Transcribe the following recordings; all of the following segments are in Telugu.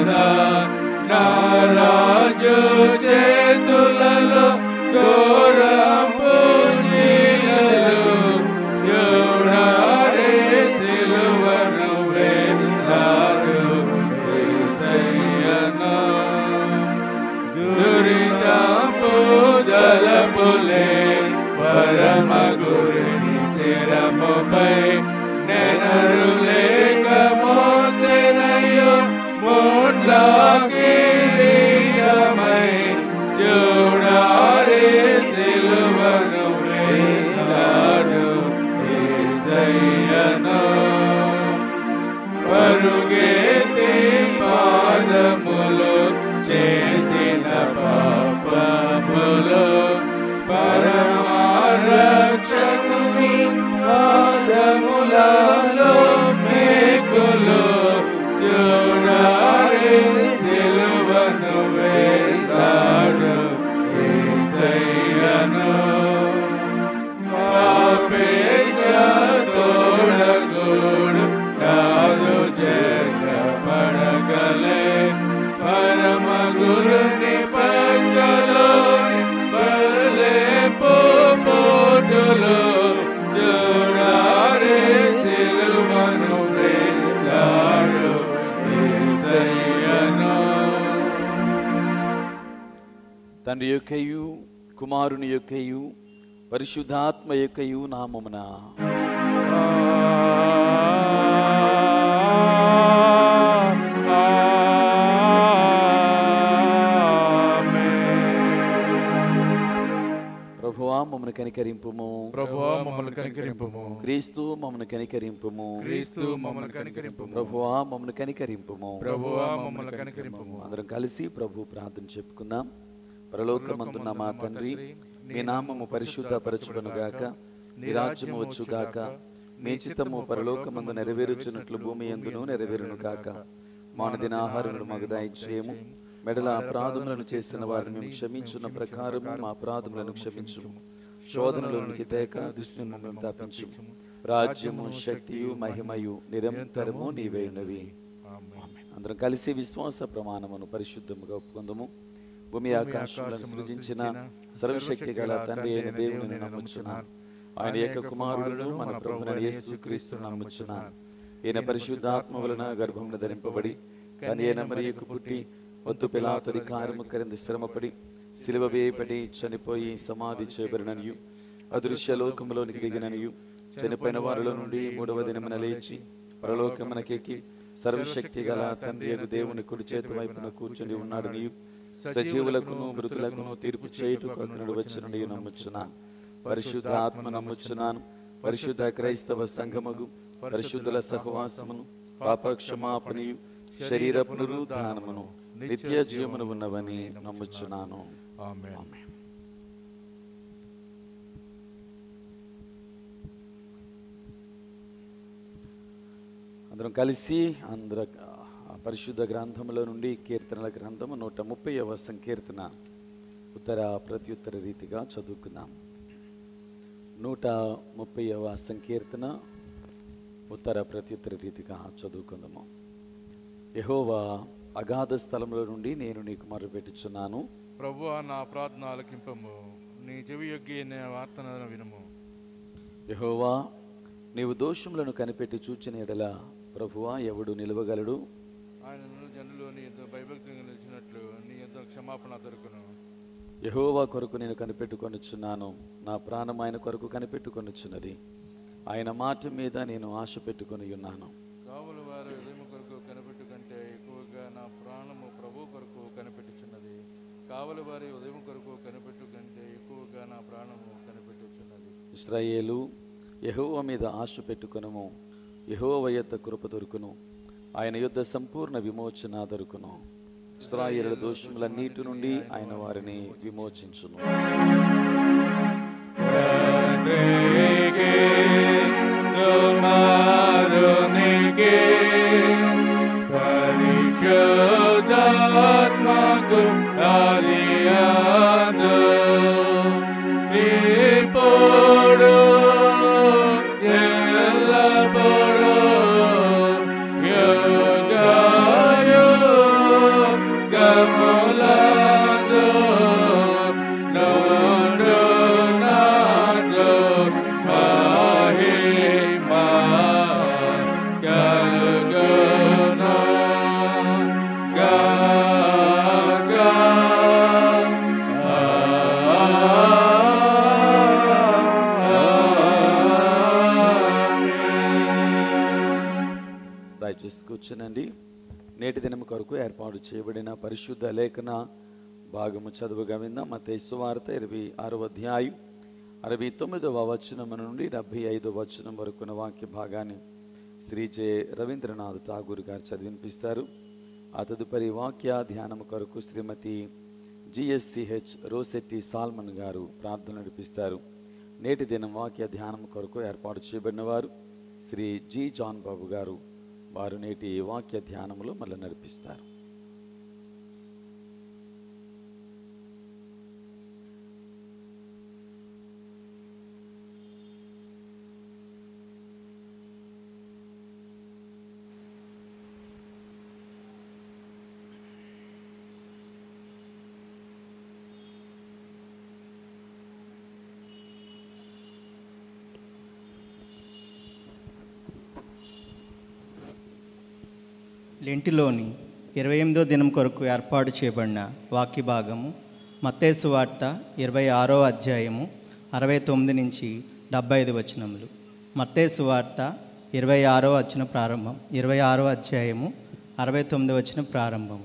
కదా నా రాజు చేతులలో ఘోరంపు జీలలు చూడారే సిలువను వేలాడు యేసయ్యను దురితపు దళపులే పరమ గురుని శిరముపై నెనరు లేక మోతెనయో మూడ్ల కిరీటమై చూడారే సిలువను వేలాడు యేసయ్యను పరుగెత్తి పాదములు చేసిన పాపములు పరమారక్షకుని పాదములలో మేకులు చూడాలి సిలువను వేలాడు యేసయ్యను పాపేచ తోడగోడు కాదు చేత పడగలే పరమ గురుని పక్కలో బలే పోటులు చూడారే సిలువను వేలాడు యేసయ్యను తండ్రి యొక్కయు కుమారుని యొక్కయు పరిశుద్ధాత్మ యొక్కయు నామమున ప్రభువా మమ్మను కనికరింపుము ప్రభువా మమ్మల్ని కనికరింపుము క్రీస్తు మమ్మను కనికరింపుము క్రీస్తు మమ్మల్ని కనికరింపుము ప్రభువా మమ్మను కనికరింపుము ప్రభువా మమ్మల్ని కనికరింపుము అందరం కలిసి ప్రభు ప్రార్థన చెప్పుకుందాం పరలోకమందున్న మా తండ్రి మీ నామము పరిశుద్ధ పరచుబనుగాక నీ రాజ్యము వచ్చుగాక మీ చిత్తము పరలోకమందు నెరవేరుచున్నట్లు భూమి ఎందును నెరవేరును గాక మానదిన ఆహారమును మాకు దయచేయము మెడల అపరాధములను చేసిన వారిని మేము క్షమించున్న ప్రకారము మా అపరాధములను క్షమించుము శోధనలోనికి తేక దృష్టిని మమ్మల్ని తప్పించు రాజ్యము శక్తియు మహిమయు నిరంతరము నీవేయునవి అందరం కలిసి విశ్వాస ప్రమాణమును పరిశుద్ధముగా ఒప్పుకుందాము భూమి ఆకాశములను సృజించిన సర్వశక్తి గల తండ్రి అయిన దేవుని నమ్ముచున్నాను ఆయన యొక్క కుమారుడును మన ప్రభున యేసు క్రీస్తు నమ్ముచున్నాను ఈయన పరిశుద్ధాత్మ వలన గర్భమును ధరింపబడి కానీ ఈయన మరియకు పుట్టి వద్దు పిలాతడి కార్యము కరింది శ్రమపడి సిలువ వేయబడి చనిపోయి సమాధి చేయబడిననియు అదృశ్య లోకములోనికి దిగిననియు చనిపోయిన వారిలో నుండి మూడవ దినమున లేచి పరలోకమునకెక్కి సర్వశక్తి గల తండ్రి యొక్క దేవుని కుడి చేతి వైపున కూర్చొని ఉన్నాడు నీవు సజీవులకును మృతులకును తీర్పు చేయుటకు అతనుడు వచ్చిన నీవు నమ్ముచున్నాను పరిశుద్ధ ఆత్మ నమ్ముచున్నాను పరిశుద్ధ క్రైస్తవ సంఘముగు పరిశుద్ధుల సహవాసమును పాప క్షమాపణయు శరీర పునరుద్ధానమును నిత్య జీవమును ఉన్నవని నమ్ముచున్నాను ఆమేన్ అందరం కలిసి అందర ఆ పరిశుద్ధ గ్రంథములో నుండి కీర్తనల గ్రంథము నూట ముప్పైవ సంకీర్తన ఉత్తర ప్రత్యుత్తర రీతిగా చదువుకుందాం నూట ముప్పైవ సంకీర్తన ఉత్తర ప్రత్యుత్తర రీతిగా చదువుకుందాము యహోవా అగాధ స్థలంలో నుండి నేను నీకు మొరపెట్టుచున్నాను ప్రభువా నా ప్రార్థన ఆలకింపము నీ చెవి యొగ్గి నీ వార్తను వినుము యహోవా నీవు దోషములను కనిపెట్టి చూచిన ఎడల ప్రభువా ఎవడు నిలవగలడు ఆయన జనులు నీ ఎంతో భయభక్తిగా నిలిచినట్లు నీ ఎంతో క్షమాపణ దొరుకును యహోవా కొరకు నేను కనిపెట్టుకొనుచున్నాను నా ప్రాణం ఆయన కొరకు కనిపెట్టుకొనుచున్నది ఆయన మాట మీద నేను ఆశ పెట్టుకొని ఉన్నాను కావులు వారి ఉదయం కొరకు కనిపెట్టు కంటే ఎక్కువగా నా ప్రాణము ప్రభు కొరకు కనిపెట్టుచున్నది కావలి వారి ఉదయం కొరకు కనిపెట్టు కంటే ఎక్కువగా నా ప్రాణము కనిపెట్టుచున్నది ఇస్రాయేలు యహోవ మీద ఆశ పెట్టుకొనుము యహోవ యొద్ద కృప దొరుకును ఆయన యుద్ధ సంపూర్ణ విమోచన దొరుకును ఇస్రాయేలుల దోషములన్నిటి నుండి ఆయన వారిని విమోచించును పరిశోధాత్మకు ఆలియాను ఇప్పుడు ఎల్లప్పుడు యోగాయుగములు నేటి దినం కొరకు ఏర్పాటు చేయబడిన పరిశుద్ధ లేఖన భాగము చదువుగా విందాం మత వార్త ఇరవై ఆరో అధ్యాయం అరవై తొమ్మిదవ వచనం నుండి డెబ్భై ఐదవ వచనం వరకున్న వాక్య భాగాన్ని శ్రీ జె రవీంద్రనాథ్ ఠాగూర్ గారు చదివినిపిస్తారు ఆ తదుపరి వాక్య ధ్యానం కొరకు శ్రీమతి జిఎస్సిహెచ్ రోసెట్టి సాల్మన్ గారు ప్రార్థన నడిపిస్తారు నేటి దినం వాక్య ధ్యానం కొరకు ఏర్పాటు చేయబడిన వారు శ్రీ జి జాన్ బాబు గారు వారు నేటి వాక్య ధ్యానములో మళ్ళీ నడిపిస్తారు లెంటిలోని ఇరవై ఎనిమిదో దినం కొరకు ఏర్పాటు చేయబడిన వాక్య భాగము మత్తేసు వార్త ఇరవై ఆరో అధ్యాయము అరవై తొమ్మిది నుంచి డెబ్బై ఐదు వచనములు మత్తేసు వార్త ఇరవై ఆరో వచ్చిన ప్రారంభం ఇరవై ఆరో అధ్యాయము అరవై తొమ్మిది వచ్చిన ప్రారంభం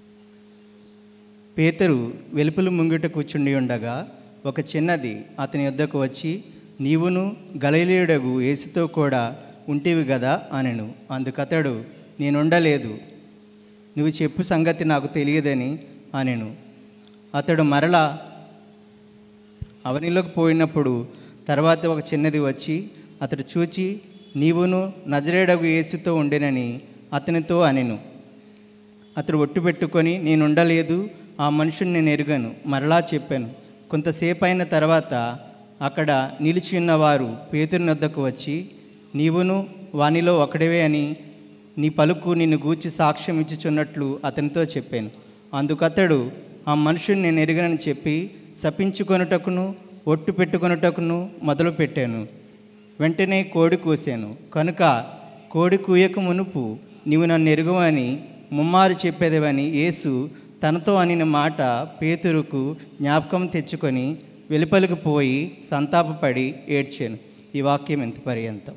పేతురు వెలుపులు ముంగిట కూర్చుండి ఉండగా ఒక చిన్నది అతని యొద్దకు వచ్చి నీవును గలలీయుడగు యేసుతో కూడా ఉంటివి గదా అనెను అందుకతడు నేనుండలేదు నువ్వు చెప్పు సంగతి నాకు తెలియదని అనెను అతడు మరలా అవనిలోకి పోయినప్పుడు తర్వాత ఒక చిన్నది వచ్చి అతడు చూచి నీవును నజరేడగు యేసుతో ఉండెనని అతనితో అనెను అతడు ఒట్టు పెట్టుకొని నేను ఉండలేదు ఆ మనుషుని నేను ఎరుగను మరలా చెప్పాను కొంతసేపు అయిన తర్వాత అక్కడ నిలిచి ఉన్నవారు పేతుని వద్దకు వచ్చి నీవును వానిలో ఒకడివే అని నీ పలుకు నిన్ను గూర్చి సాక్ష్యం ఇచ్చుచున్నట్లు అతనితో చెప్పాను అందుకతడు ఆ మనుషుని నేను ఎరుగనని చెప్పి శపించుకొనుటకును ఒట్టు పెట్టుకొనుటకును మొదలు పెట్టాను వెంటనే కోడి కూసాను కనుక కోడి కూయక మునుపు నీవు నన్ను ఎరుగవని ముమ్మారు చెప్పేదివని యేసు తనతో అనిన మాట పేతురుకు జ్ఞాపకం తెచ్చుకొని వెలుపలికి పోయి సంతాపపడి ఏడ్చాను ఈ వాక్యం ఎంత పర్యంతం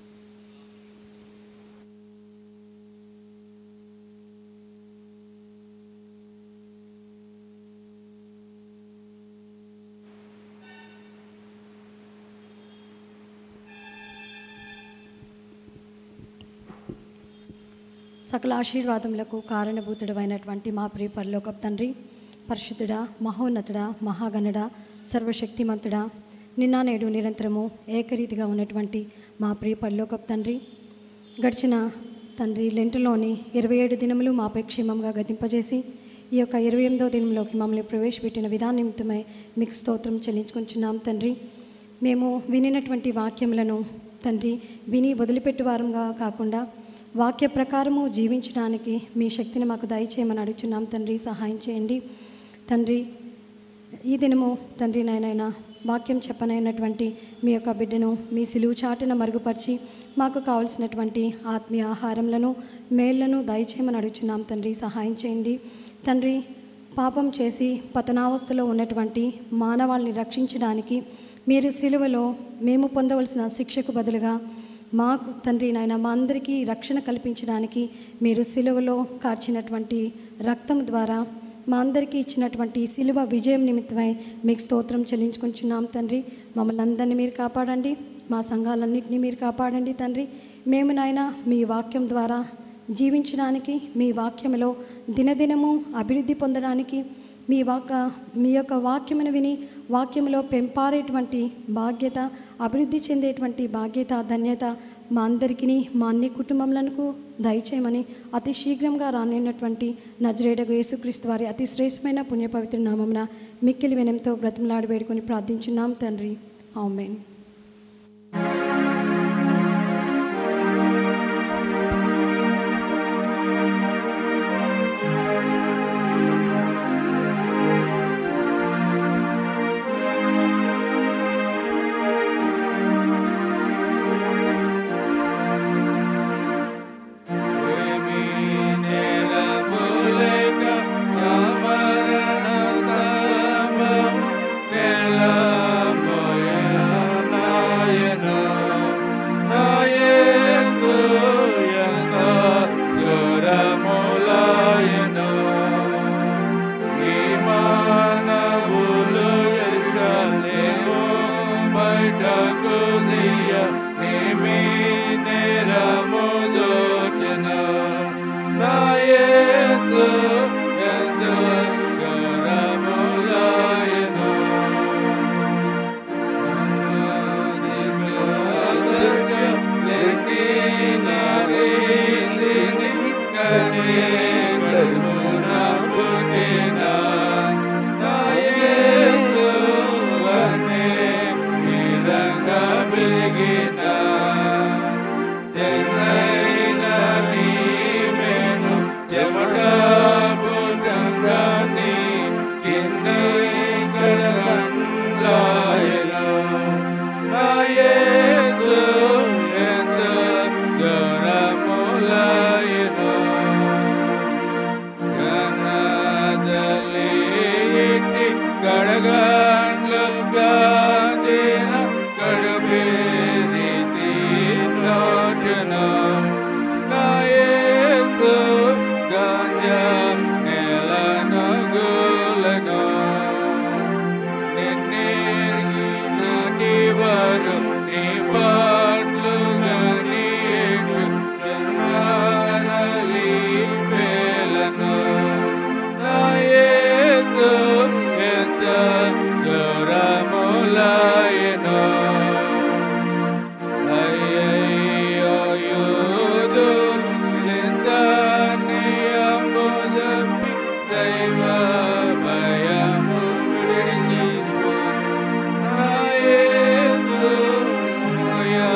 సకల ఆశీర్వాదములకు కారణభూతుడమైనటువంటి మా ప్రియ పరలోక తండ్రి పరిశుద్ధుడా మహోన్నతుడా మహాగణుడా సర్వశక్తిమంతుడా నిన్న నేడు నిరంతరము ఏకరీతిగా ఉన్నటువంటి మా ప్రియ పరలోక తండ్రి గడిచిన తండ్రి లెంటులోని ఇరవై ఏడు దినములు మాపై క్షేమంగా గతింపజేసి ఈ యొక్క ఇరవై ఎనిమిదో దినంలోకి మమ్మల్ని ప్రవేశపెట్టిన విధాన నిమిత్తమై మీకు స్తోత్రం చెల్లించుకుంటున్నాం తండ్రి మేము వినినటువంటి వాక్యములను తండ్రి విని వదిలిపెట్టు వారంగా కాకుండా వాక్య ప్రకారము జీవించడానికి మీ శక్తిని మాకు దయచేయమని అడుగుచున్నాం తండ్రి సహాయం చేయండి తండ్రి ఈ దినము తండ్రి నాయనైనా వాక్యం చెప్పనైనటువంటి మీ యొక్క బిడ్డను మీ సిలువు చాటున మరుగుపరిచి మాకు కావలసినటువంటి ఆత్మీయ ఆహారములను మేళ్లను దయచేయమని అడుగుచున్నాం తండ్రి సహాయం చేయండి తండ్రి పాపం చేసి పతనావస్థలో ఉన్నటువంటి మానవాళిని రక్షించడానికి మీరు సిలువలో మేము పొందవలసిన శిక్షకు బదులుగా మాకు తండ్రి నాయన మా అందరికీ రక్షణ కల్పించడానికి మీరు సిలువలో కార్చినటువంటి రక్తం ద్వారా మా అందరికీ ఇచ్చినటువంటి సిలువ విజయం నిమిత్తమై మీకు స్తోత్రం చెల్లించుకుంటున్నాం తండ్రి మమ్మల్ని అందరినీ మీరు కాపాడండి మా సంఘాలన్నింటినీ మీరు కాపాడండి తండ్రి మేము నాయన మీ వాక్యం ద్వారా జీవించడానికి మీ వాక్యంలో దినదినము అభివృద్ధి పొందడానికి మీ వాక మీ యొక్క వాక్యమును విని వాక్యంలో పెంపారేటువంటి బాధ్యత అభివృద్ధి చెందేటువంటి బాధ్యత ధన్యత మా అందరికీ మా అన్ని కుటుంబములకు దయచేయమని అతి శీఘ్రంగా రానున్నటువంటి నజరేడగు యేసుక్రీస్తు వారి అతి శ్రేష్టమైన పుణ్యపవిత్ర నామమున మిక్కిలి వినంతో బ్రతిమలాడి వేడుకొని ప్రార్థించున్నాం తండ్రి ఆమెన్ ఏమీ నిలబులేక నా మరణ స్తమము నిలబోయన కడగాండ్లు గాచిన కడుపేది నోచన నాయసు గాంజా నెలను గులను నిన్నేర్గి నాటి వారు నీ పాటలు గని చున్నారలి పేలను నా యేసు ఎంత దూరములాయను అయ్యయ్యో యూదులు నిందనీయముదపి దైవ భయము విడిచిపో. నా యేసు ముయ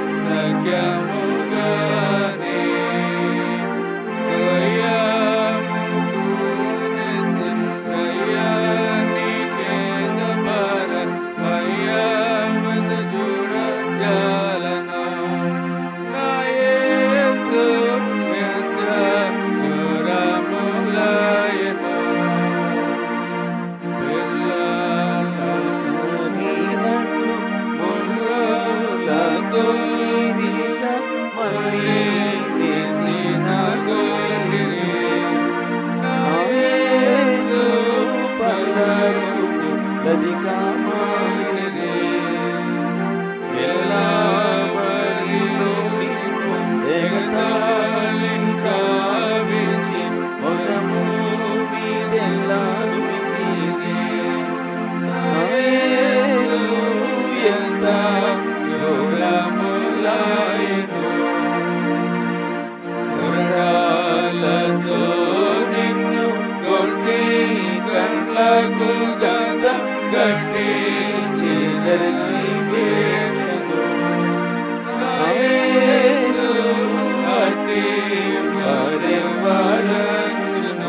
సఖ్యముగానే కుర్రాలతో నిన్ను కొట్టి కళ్ళకు గద గట్టి చేజరిచి వేటను నాయసు అట్టి వారి వారచును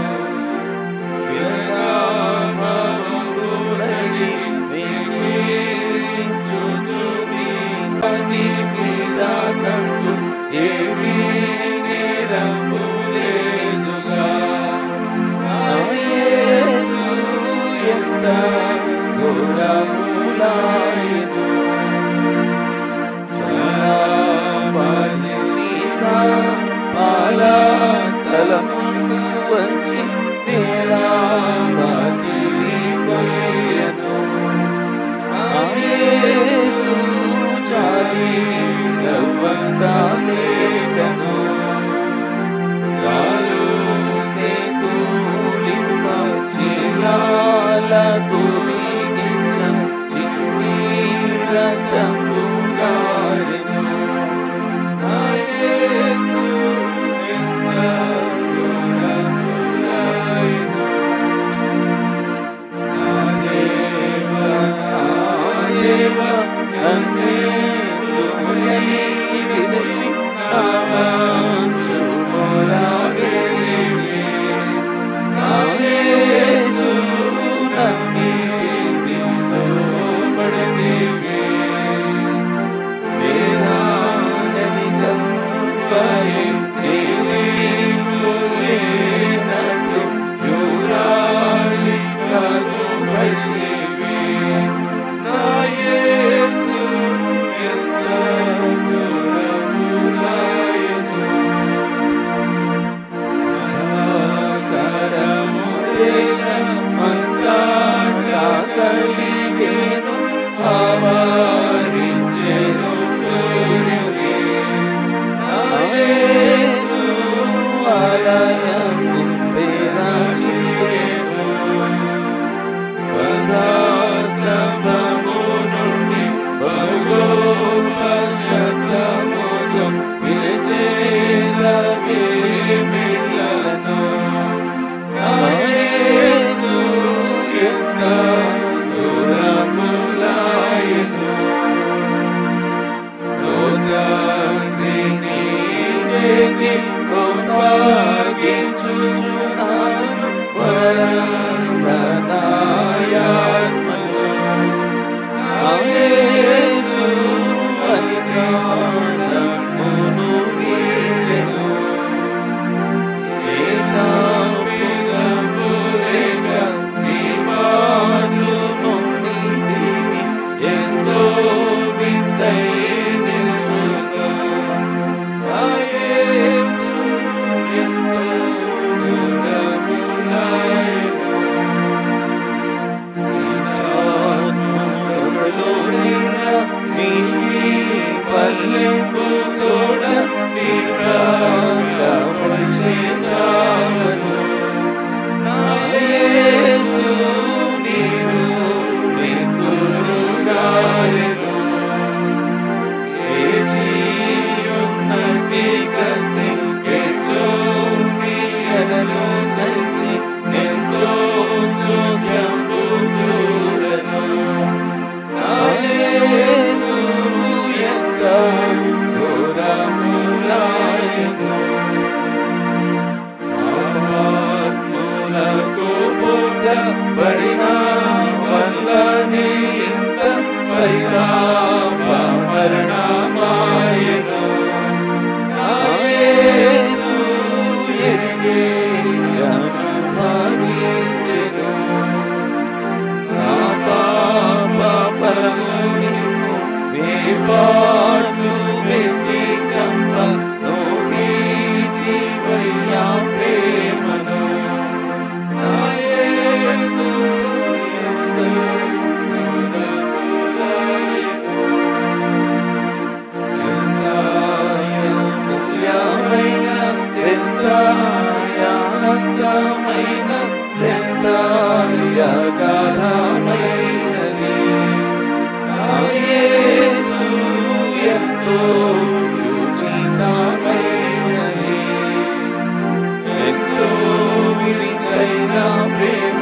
విరగాభవమురడి మిగిలించుచుని పని మీద కట్టు ఏమీ నేరము లేదుగా నా యేసు ఎంత గుణములాయను స్థలమును వచ్చి నేరావతి కొయ్యను యేసు చాలి రవ్వంతాలేకను గాలు సేతులింప చిలాలతో మిగించ చిన్నీరతంబు గారెను నా యేసు ఎంత దూరములాయను అయిన ఎంత అగాధమైనది నా యేసు ఎంతో ఉచితమైనది ఎంతో విలువైన ప్రేమ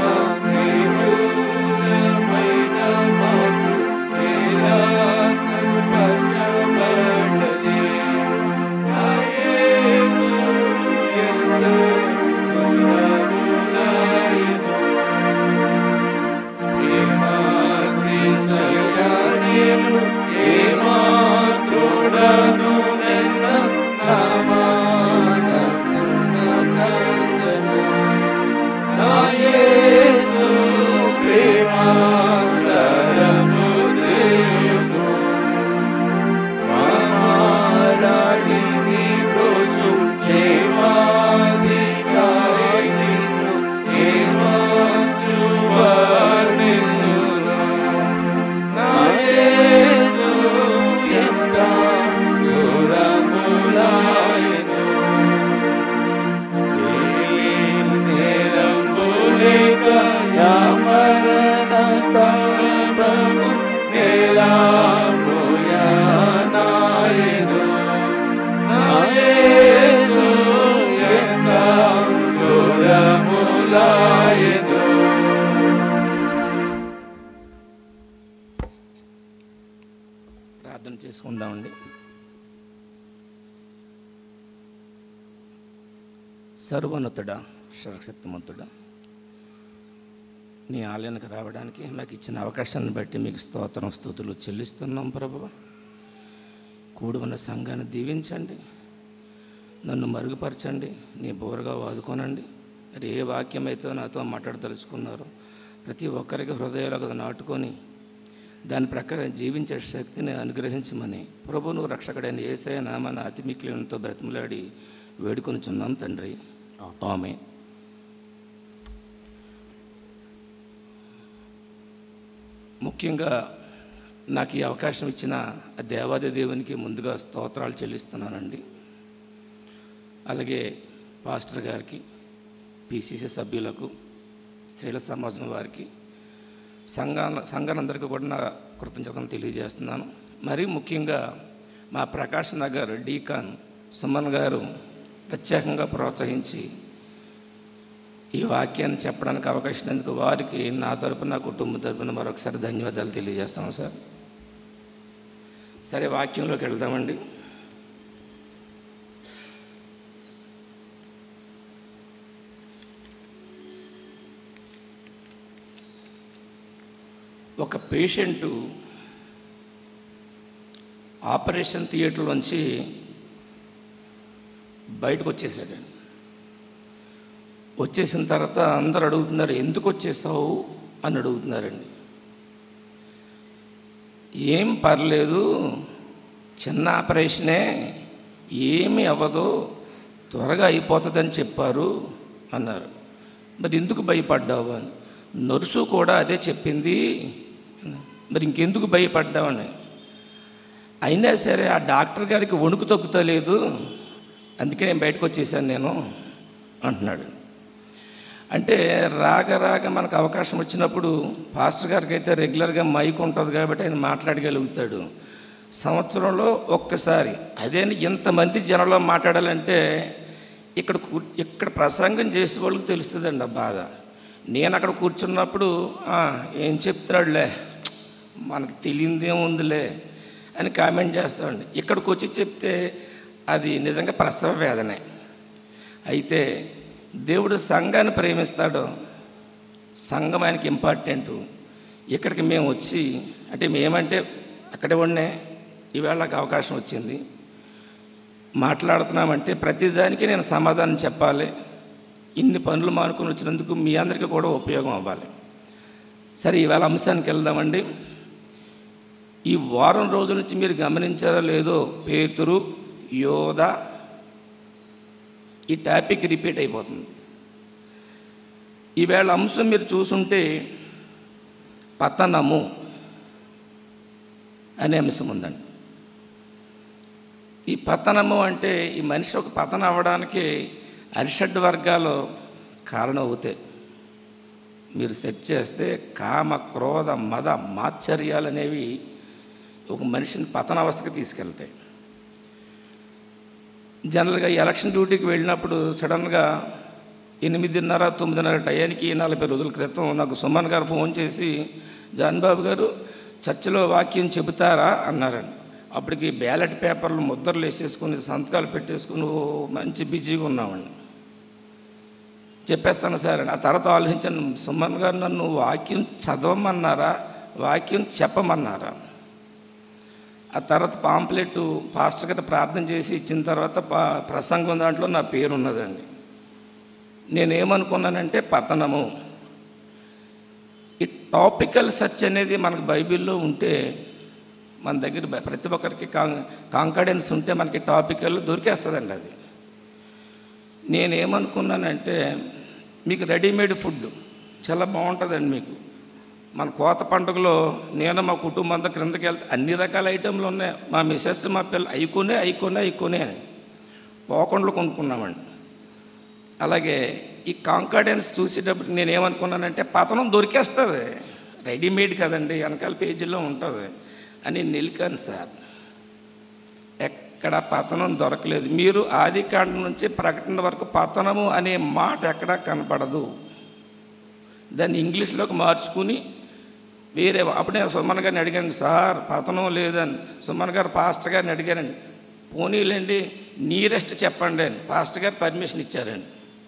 నిగూఢమైన మాకు ఎలా కనుపరచబడ్డది. నా యేసు ఎంతో దూరమునాయను. ప్రేమాతిశయ నేను ఏమాత్రుడను నిన్న నా మానసున కందను. నా యేసు ప్రేమా సరముదేను. మారాడిని బ్రోచు క్షేమాధికారి నిన్ను ఏమాచువాడెను. నా యేసు ఎంత దూరములాయెను. నేరంబులేక యామరణ స్థానము నేలాముయానాయెను. నా యేసు ఎంత దూరములాయెను. ప్రార్థన చేసుకుందామండి సర్వోన్నతుడా సర్వశక్తిమంతుడా నీ ఆలయానికి రావడానికి మాకు ఇచ్చిన అవకాశాన్ని బట్టి మీకు స్తోత్రం స్థుతులు చెల్లిస్తున్నాం ప్రభు కూడి ఉన్న సంఘాన్ని దీవించండి నన్ను మరుగుపరచండి నీ బోరగా వాదుకోనండి మరి ఏ వాక్యం అయితే నాతో మాట్లాడదలుచుకున్నారో ప్రతి ఒక్కరికి హృదయాలకు అది నాటుకొని దాని ప్రకారం జీవించే శక్తిని అనుగ్రహించమని ప్రభును రక్షకుడైన ఏసయ నామాన అతి మిక్కిలినంతో బ్రతిమలాడి వేడుకొనిచున్నాం తండ్రి ఆమె ముఖ్యంగా నాకు ఈ అవకాశం ఇచ్చిన ఆ దేవాది దేవునికి ముందుగా స్తోత్రాలు చెల్లిస్తున్నానండి అలాగే పాస్టర్ గారికి పిసిసి సభ్యులకు స్త్రీల సమాజం వారికి సంఘాల సంఘాలందరికీ కూడా నా కృతజ్ఞతలు తెలియజేస్తున్నాను మరీ ముఖ్యంగా మా ప్రకాష్ నగర్ డీకాన్ సుమన్ గారు ప్రత్యేకంగా ప్రోత్సహించి ఈ వాక్యాన్ని చెప్పడానికి అవకాశం ఇచ్చినందుకు వారికి నా తరపున నా కుటుంబం తరపున మరొకసారి ధన్యవాదాలు తెలియజేస్తాం సార్ సరే వాక్యంలోకి వెళ్దామండి ఒక పేషెంటు ఆపరేషన్ థియేటర్లోంచి బయటకు వచ్చేసాడండి వచ్చేసిన తర్వాత అందరు అడుగుతున్నారు ఎందుకు వచ్చేసావు అని అడుగుతున్నారండి ఏం పర్లేదు చిన్న ఆపరేషనే ఏమీ అవ్వదు త్వరగా అయిపోతుందని చెప్పారు అన్నారు మరి ఎందుకు భయపడ్డావు అని నర్సు కూడా అదే చెప్పింది మరి ఇంకెందుకు భయపడ్డావని అయినా సరే ఆ డాక్టర్ గారికి వణుకు తగ్గుతలేదు అందుకే నేను బయటకు వచ్చేసాను నేను అంటున్నాడు అంటే రాక రాక మనకు అవకాశం వచ్చినప్పుడు పాస్టర్ గారికి అయితే రెగ్యులర్గా మైక్ ఉంటుంది కాబట్టి ఆయన మాట్లాడగలుగుతాడు సంవత్సరంలో ఒక్కసారి అదే ఇంతమంది జనంలో మాట్లాడాలంటే ఇక్కడ కూ ఇక్కడ ప్రసంగం చేసే వాళ్ళకి తెలుస్తుందండి ఆ బాధ నేను అక్కడ కూర్చున్నప్పుడు "ఆ, ఏం చెప్తున్నాడులే మనకు తెలియదేముందిలే అని కామెంట్ చేస్తామండి ఇక్కడికి వచ్చి చెప్తే అది నిజంగా ప్రసవ వేదనే అయితే దేవుడు సంఘాన్ని ప్రేమిస్తాడు సంఘం ఆయనకి ఇంపార్టెంట్ ఇక్కడికి మేము వచ్చి అంటే మేమంటే అక్కడే ఉండే ఈవేళ నాకు అవకాశం వచ్చింది మాట్లాడుతున్నామంటే ప్రతిదానికి నేను సమాధానం చెప్పాలి ఇన్ని పనులు మానుకొని వచ్చినందుకు మీ అందరికీ కూడా ఉపయోగం అవ్వాలి సరే ఈవేళ అంశానికి వెళ్దామండి ఈ వారం రోజుల నుంచి మీరు గమనించారో లేదో పేతురు యోధ ఈ టాపిక్ రిపీట్ అయిపోతుంది ఈవేళ అంశం మీరు చూసుంటే పతనము అనే అంశం ఉందండి ఈ పతనము అంటే ఈ మనిషి ఒక పతనం అవ్వడానికి అరిషడ్ వర్గాలు కారణం అవుతాయి మీరు సెర్చ్ చేస్తే కామ క్రోధ మద మాత్సర్యాలు అనేవి ఒక మనిషిని పతనావస్థకి తీసుకెళ్తాయి జనరల్గా ఈ ఎలక్షన్ డ్యూటీకి వెళ్ళినప్పుడు సడన్గా ఎనిమిదిన్నర తొమ్మిదిన్నర టయానికి నలభై రోజుల క్రితం నాకు సుమన్ గారు ఫోన్ చేసి జాన్ బాబు గారు చర్చిలో వాక్యం చెబుతారా అన్నారండి అప్పటికి బ్యాలెట్ పేపర్లు ముద్రలు వేసేసుకుని సంతకాలు పెట్టేసుకుని ఓ మంచి బిజీగా ఉన్నామండి చెప్పేస్తాను సార్ అని ఆ తర్వాత ఆలోచించాను సుమన్ గారు నన్ను వాక్యం చదవమన్నారా వాక్యం చెప్పమన్నారా ఆ తర్వాత పాంప్లెట్ పాస్టర్ గారు ప్రార్థన చేసి ఇచ్చిన తర్వాత పా ప్రసంగం దాంట్లో నా పేరు ఉన్నదండి నేనేమనుకున్నానంటే పతనము ఈ టాపికల్ సర్చ్ అనేది మనకు బైబిల్లో ఉంటే మన దగ్గర బ- ప్రతి ఒక్కరికి కాం కాంకడెన్స్ ఉంటే మనకి టాపికల్ దొరికేస్తుందండి అది నేనేమనుకున్నానంటే మీకు రెడీమేడ్ ఫుడ్ చాలా బాగుంటుందండి మీకు మన కోత పండుగలో నేను మా కుటుంబం అంతా క్రిందకి వెళ్తే అన్ని రకాల ఐటెంలు ఉన్నాయి మా మిసెస్ మా పిల్లలు అయికొనే అయికొనే అయికొనే అని పోకుండా కొనుక్కున్నామండి అలాగే ఈ కాంకాడెన్స్ చూసేటప్పుడు నేను ఏమనుకున్నానంటే పతనం దొరికేస్తుంది రెడీమేడ్ కదండి వెనకాల పేజీలో ఉంటుంది అని నిలికాను సార్ ఎక్కడ పతనం దొరకలేదు మీరు ఆది కాండం నుంచి ప్రకటన వరకు పతనము అనే మాట ఎక్కడా కనపడదు దాన్ని ఇంగ్లీష్లోకి మార్చుకుని వేరే అప్పుడే సుమన్ గారిని అడిగాను సార్ పతనం లేదని సుమన్ గారు పాస్టర్ గారిని అడిగారండి పోనీలేండి నీరెస్ట్ చెప్పండి అని పాస్టర్ గారు పర్మిషన్ ఇచ్చారండి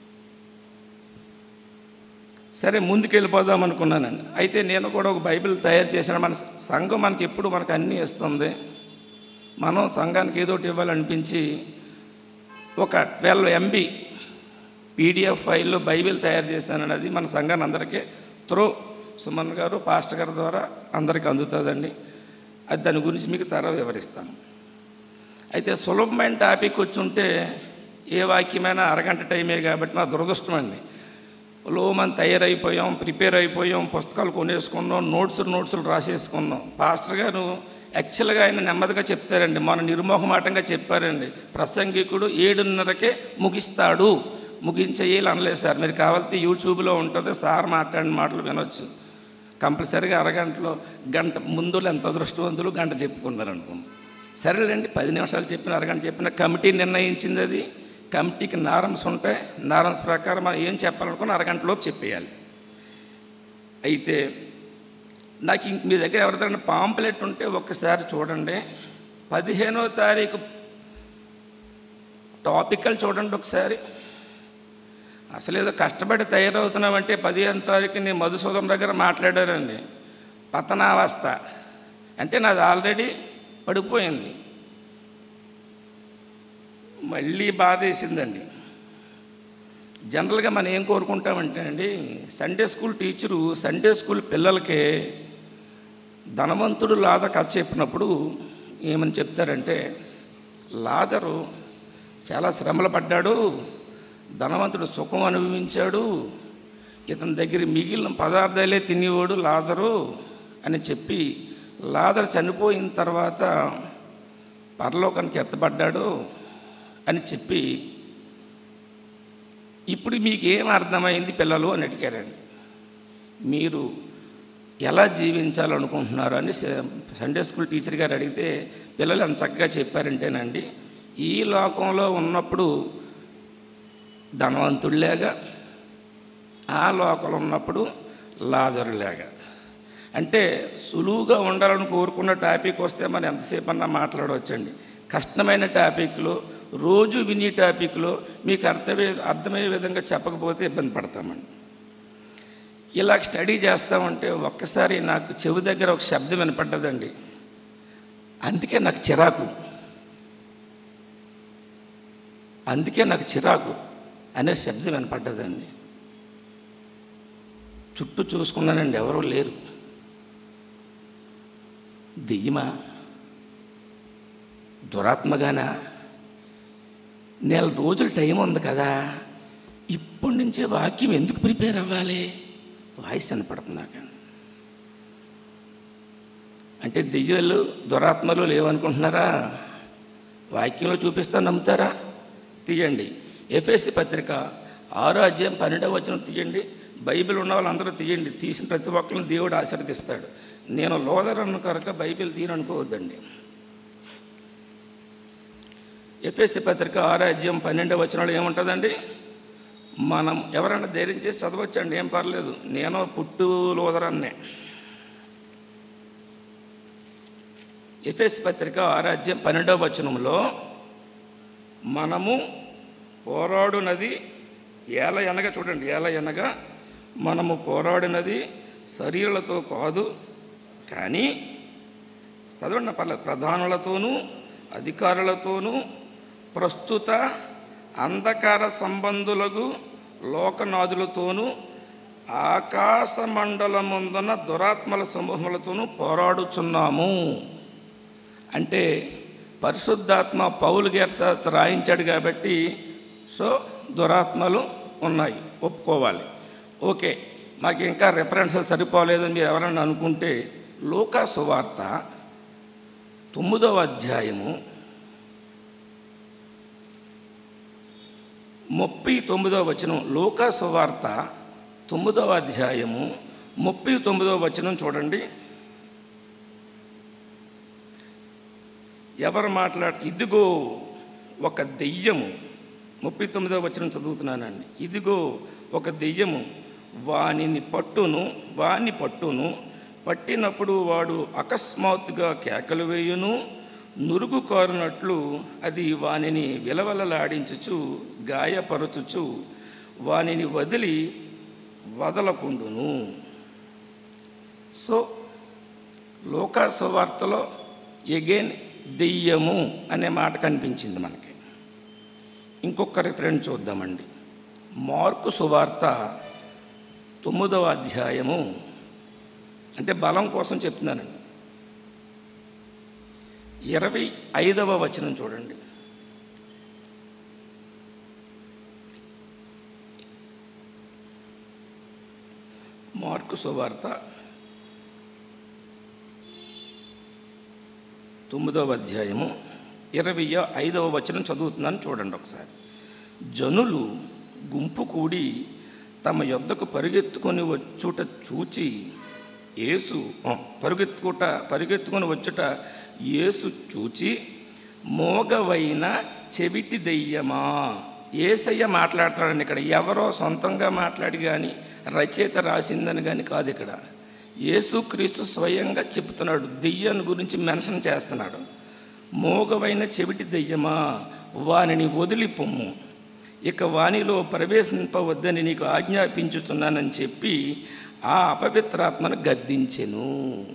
సరే ముందుకు వెళ్ళిపోదాం అనుకున్నానండి అయితే నేను కూడా ఒక బైబిల్ తయారు చేశాను మన సంఘం మనకి ఎప్పుడు మనకు అన్నీ ఇస్తుంది మనం సంఘానికి ఏదో ఒకటి ఇవ్వాలనిపించి ఒక ట్వెల్వ్ ఎంబీ పీడిఎఫ్ ఫైల్లో బైబిల్ తయారు చేశానండి అది మన సంఘాన్ని అందరికీ త్రో సుమన్ గారు పాస్టర్ గారి ద్వారా అందరికీ అందుతుందండి అది దాని గురించి మీకు తర వివరిస్తాను అయితే సులభమైన టాపిక్ వచ్చి ఉంటే ఏ వాక్యమైనా అరగంట టైమే కాబట్టి మా దురదృష్టం అండి లో మనం తయారైపోయాం ప్రిపేర్ అయిపోయాం పుస్తకాలు కొనేసుకున్నాం నోట్స్ నోట్సులు రాసేసుకున్నాం పాస్టర్ గారు యాక్చువల్గా ఆయన నెమ్మదిగా చెప్తారండి మన నిర్మోహమాటంగా చెప్పారండి ప్రసంగికుడు ఏడున్నరకే ముగిస్తాడు ముగించేయాలి అనలేదు సార్ మీరు కావాలంటే యూట్యూబ్లో ఉంటుంది సార్ మాట్లాడిన మాటలు వినొచ్చు కంపల్సరీగా అరగంటలో గంట ముందు ఎంత అదృష్టవంతులు గంట చెప్పుకున్నారు అనుకుంది సరేలేండి పది నిమిషాలు చెప్పిన అరగంట చెప్పిన కమిటీ నిర్ణయించింది అది కమిటీకి నారమ్స్ ఉంటాయి నారమ్స్ ప్రకారం మనం ఏం చెప్పాలనుకున్న అరగంటలోపు చెప్పేయాలి అయితే నాకు ఇంక మీ దగ్గర ఎవరిదైనా పాంప్లెట్ ఉంటే ఒక్కసారి చూడండి పదిహేనో తారీఖు టాపికల్ చూడండి ఒకసారి అసలు ఏదో కష్టపడి తయారవుతున్నామంటే పదిహేను తారీఖు నేను మధుసూదన్ దగ్గర మాట్లాడారండి పతనావస్థ అంటే నాది ఆల్రెడీ పడిపోయింది మళ్ళీ బాధ వేసిందండి జనరల్గా మనం ఏం కోరుకుంటామంటే అండి Sunday school teacher Sunday school పిల్లలకే ధనవంతుడు లాజ కథ చెప్పినప్పుడు ఏమని చెప్తారంటే లాజరు చాలా శ్రమలు పడ్డాడు ధనవంతుడు సుఖం అనుభవించాడు ఇతని దగ్గర మిగిలిన పదార్థాలే తినేవాడు లాజరు అని చెప్పి లాజరు చనిపోయిన తర్వాత పరలోకానికి ఎత్తబడ్డాడు అని చెప్పి ఇప్పుడు మీకు ఏం అర్థమైంది పిల్లలు అని అడిగారండి మీరు ఎలా జీవించాలనుకుంటున్నారు అని స- సండే స్కూల్ టీచర్ గారు అడిగితే పిల్లలు ఎంత చక్కగా చెప్పారంటేనండి ఈ లోకంలో ఉన్నప్పుడు ధనవంతుడిలాగా ఆ లోకంలో ఉన్నప్పుడు లాజరులాగా అంటే సులువుగా ఉండాలని కోరుకున్న టాపిక్ వస్తే మనం ఎంతసేపు అన్నా మాట్లాడవచ్చండి కష్టమైన టాపిక్లో రోజు విని టాపిక్లో మీకు అర్థమయ్యే అర్థమయ్యే విధంగా చెప్పకపోతే ఇబ్బంది పడతామండి ఇలా స్టడీ చేస్తామంటే ఒక్కసారి నాకు చెవి దగ్గర ఒక శబ్దం వినపడ్డదండి అందుకే నాకు చిరాకు అందుకే నాకు చిరాకు అనే శబ్దం వినపడ్డదండి చుట్టూ చూసుకున్నానండి ఎవరూ లేరు దెయ్యమా దురాత్మగానా నెల రోజులు టైం ఉంది కదా ఇప్పటి నుంచే వాక్యం ఎందుకు ప్రిపేర్ అవ్వాలి వాయిస్ వినపడుతుంది నాకు అంటే దెయ్యాలు దురాత్మలు లేవనుకుంటున్నారా వాక్యంలో చూపిస్తా నమ్ముతారా తీయండి ఎఫ్ఎస్సి పత్రిక ఆరో అధ్యాయం పన్నెండవ వచనం తీయండి బైబిల్ ఉన్న వాళ్ళందరూ తీయండి తీసిన ప్రతి ఒక్కరిని దేవుడు ఆశీర్వదిస్తాడు నేను లోదరను కనుక బైబిల్ తీయను అనుకోవద్దండి ఎఫ్ఎస్సి పత్రిక ఆరో అధ్యాయం పన్నెండవ వచనాలు ఏముంటుందండి మనం ఎవరైనా ధైర్యం చేసి చదవచ్చండి ఏం పర్లేదు నేను పుట్టు లోదరన్నే ఎఫ్ఎస్ పత్రిక ఆరాధ్యం పన్నెండవ వచనంలో మనము పోరాడునది ఏల ఎనగా చూడండి ఏల ఎనగా మనము పోరాడినది శరీరాలతో కాదు కానీ చదవండి పర్లేదు ప్రధానులతోనూ అధికారులతోనూ ప్రస్తుత అంధకార సంబంధులకు లోకనాథులతోనూ ఆకాశ మండలముందున దురాత్మల సమూహములతోనూ పోరాడుచున్నాము అంటే పరిశుద్ధాత్మ పౌలు గీత రాయించాడు కాబట్టి సో దురాత్మలు ఉన్నాయి ఒప్పుకోవాలి ఓకే మాకు ఇంకా రెఫరెన్సెస్ సరిపోలేదని మీరు ఎవరన్నా అనుకుంటే లోకా సువార్త తొమ్మిదవ అధ్యాయము ముప్పై తొమ్మిదవ వచనం లోకా సువార్త తొమ్మిదవ అధ్యాయము ముప్పై తొమ్మిదవ వచనం చూడండి ఎవరు మాట్లాడ ఇదిగో ఒక దెయ్యము ముప్పై తొమ్మిదవ వచనం చదువుతున్నానండి ఇదిగో ఒక దెయ్యము వానిని పట్టును వాని పట్టును పట్టినప్పుడు వాడు అకస్మాత్తుగా కేకలు వేయును నురుగు కారునట్లు అది వానిని విలవలలాడించుచు గాయపరచుచు వానిని వదిలి వదలకుండును సో లోకా సువార్తలో ఎగైన్ దెయ్యము అనే మాట కనిపించింది మనకి ఇంకొక రిఫరెన్స్ చూద్దామండి మార్కు సువార్త తొమ్మిదవ అధ్యాయము అంటే బలం కోసం చెప్తున్నానండి ఇరవై ఐదవ వచనం చూడండి మార్కు సువార్త తొమ్మిదవ అధ్యాయము ఇరవై ఐదవ వచనం చదువుతున్నాను చూడండి ఒకసారి జనులు గుంపు కూడి తమ యొద్దకు పరిగెత్తుకొని వచ్చుట చూచి యేసు ఆ, పరుగెత్తుకుట పరిగెత్తుకొని వచ్చుట యేసు చూచి మోగవైన చెవిటి దెయ్యమా ఏసయ్య మాట్లాడుతున్నాడండి ఇక్కడ ఎవరో సొంతంగా మాట్లాడి కానీ రచయిత రాసిందని కానీ కాదు ఇక్కడ యేసుక్రీస్తు స్వయంగా చెప్తున్నాడు దెయ్యాన్ని గురించి మెన్షన్ చేస్తున్నాడు మోగవైన చెవిటి దెయ్యమా వానిని వదిలి పొమ్ము ఇక వానిలో ప్రవేశింపవద్దని నీకు ఆజ్ఞాపించుతున్నానని చెప్పి ఆ అపవిత్రాత్మను గద్దించెను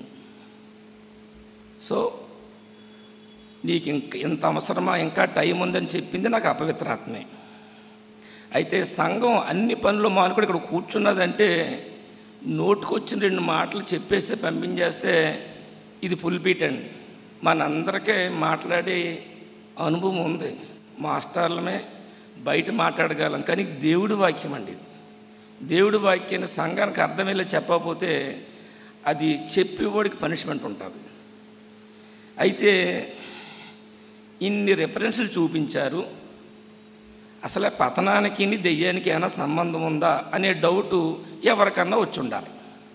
సో నీకు ఇంక ఇంత అవసరమా ఇంకా టైం ఉందని చెప్పింది నాకు అపవిత్రాత్మే అయితే సంఘం అన్ని పనులు మానుకొని ఇక్కడ కూర్చున్నదంటే నోటుకొచ్చిన రెండు మాటలు చెప్పేస్తే పంపించేస్తే ఇది ఫుల్ బీట్ అండి మనందరికీ మాట్లాడే అనుభవం ఉంది మాస్టర్లమే బయట మాట్లాడగలం కానీ దేవుడి వాక్యం అండి ఇది దేవుడి వాక్యాన్ని సంఘానికి అర్థమయ్యేలా చెప్పకపోతే అది చెప్పేవాడికి పనిష్మెంట్ ఉంటుంది అయితే ఇన్ని రెఫరెన్స్లు చూపించారు అసలు ఆ పతనానికి దెయ్యానికి ఏమైనా సంబంధం ఉందా అనే డౌటు ఎవరికన్నా వచ్చి ఉండాలి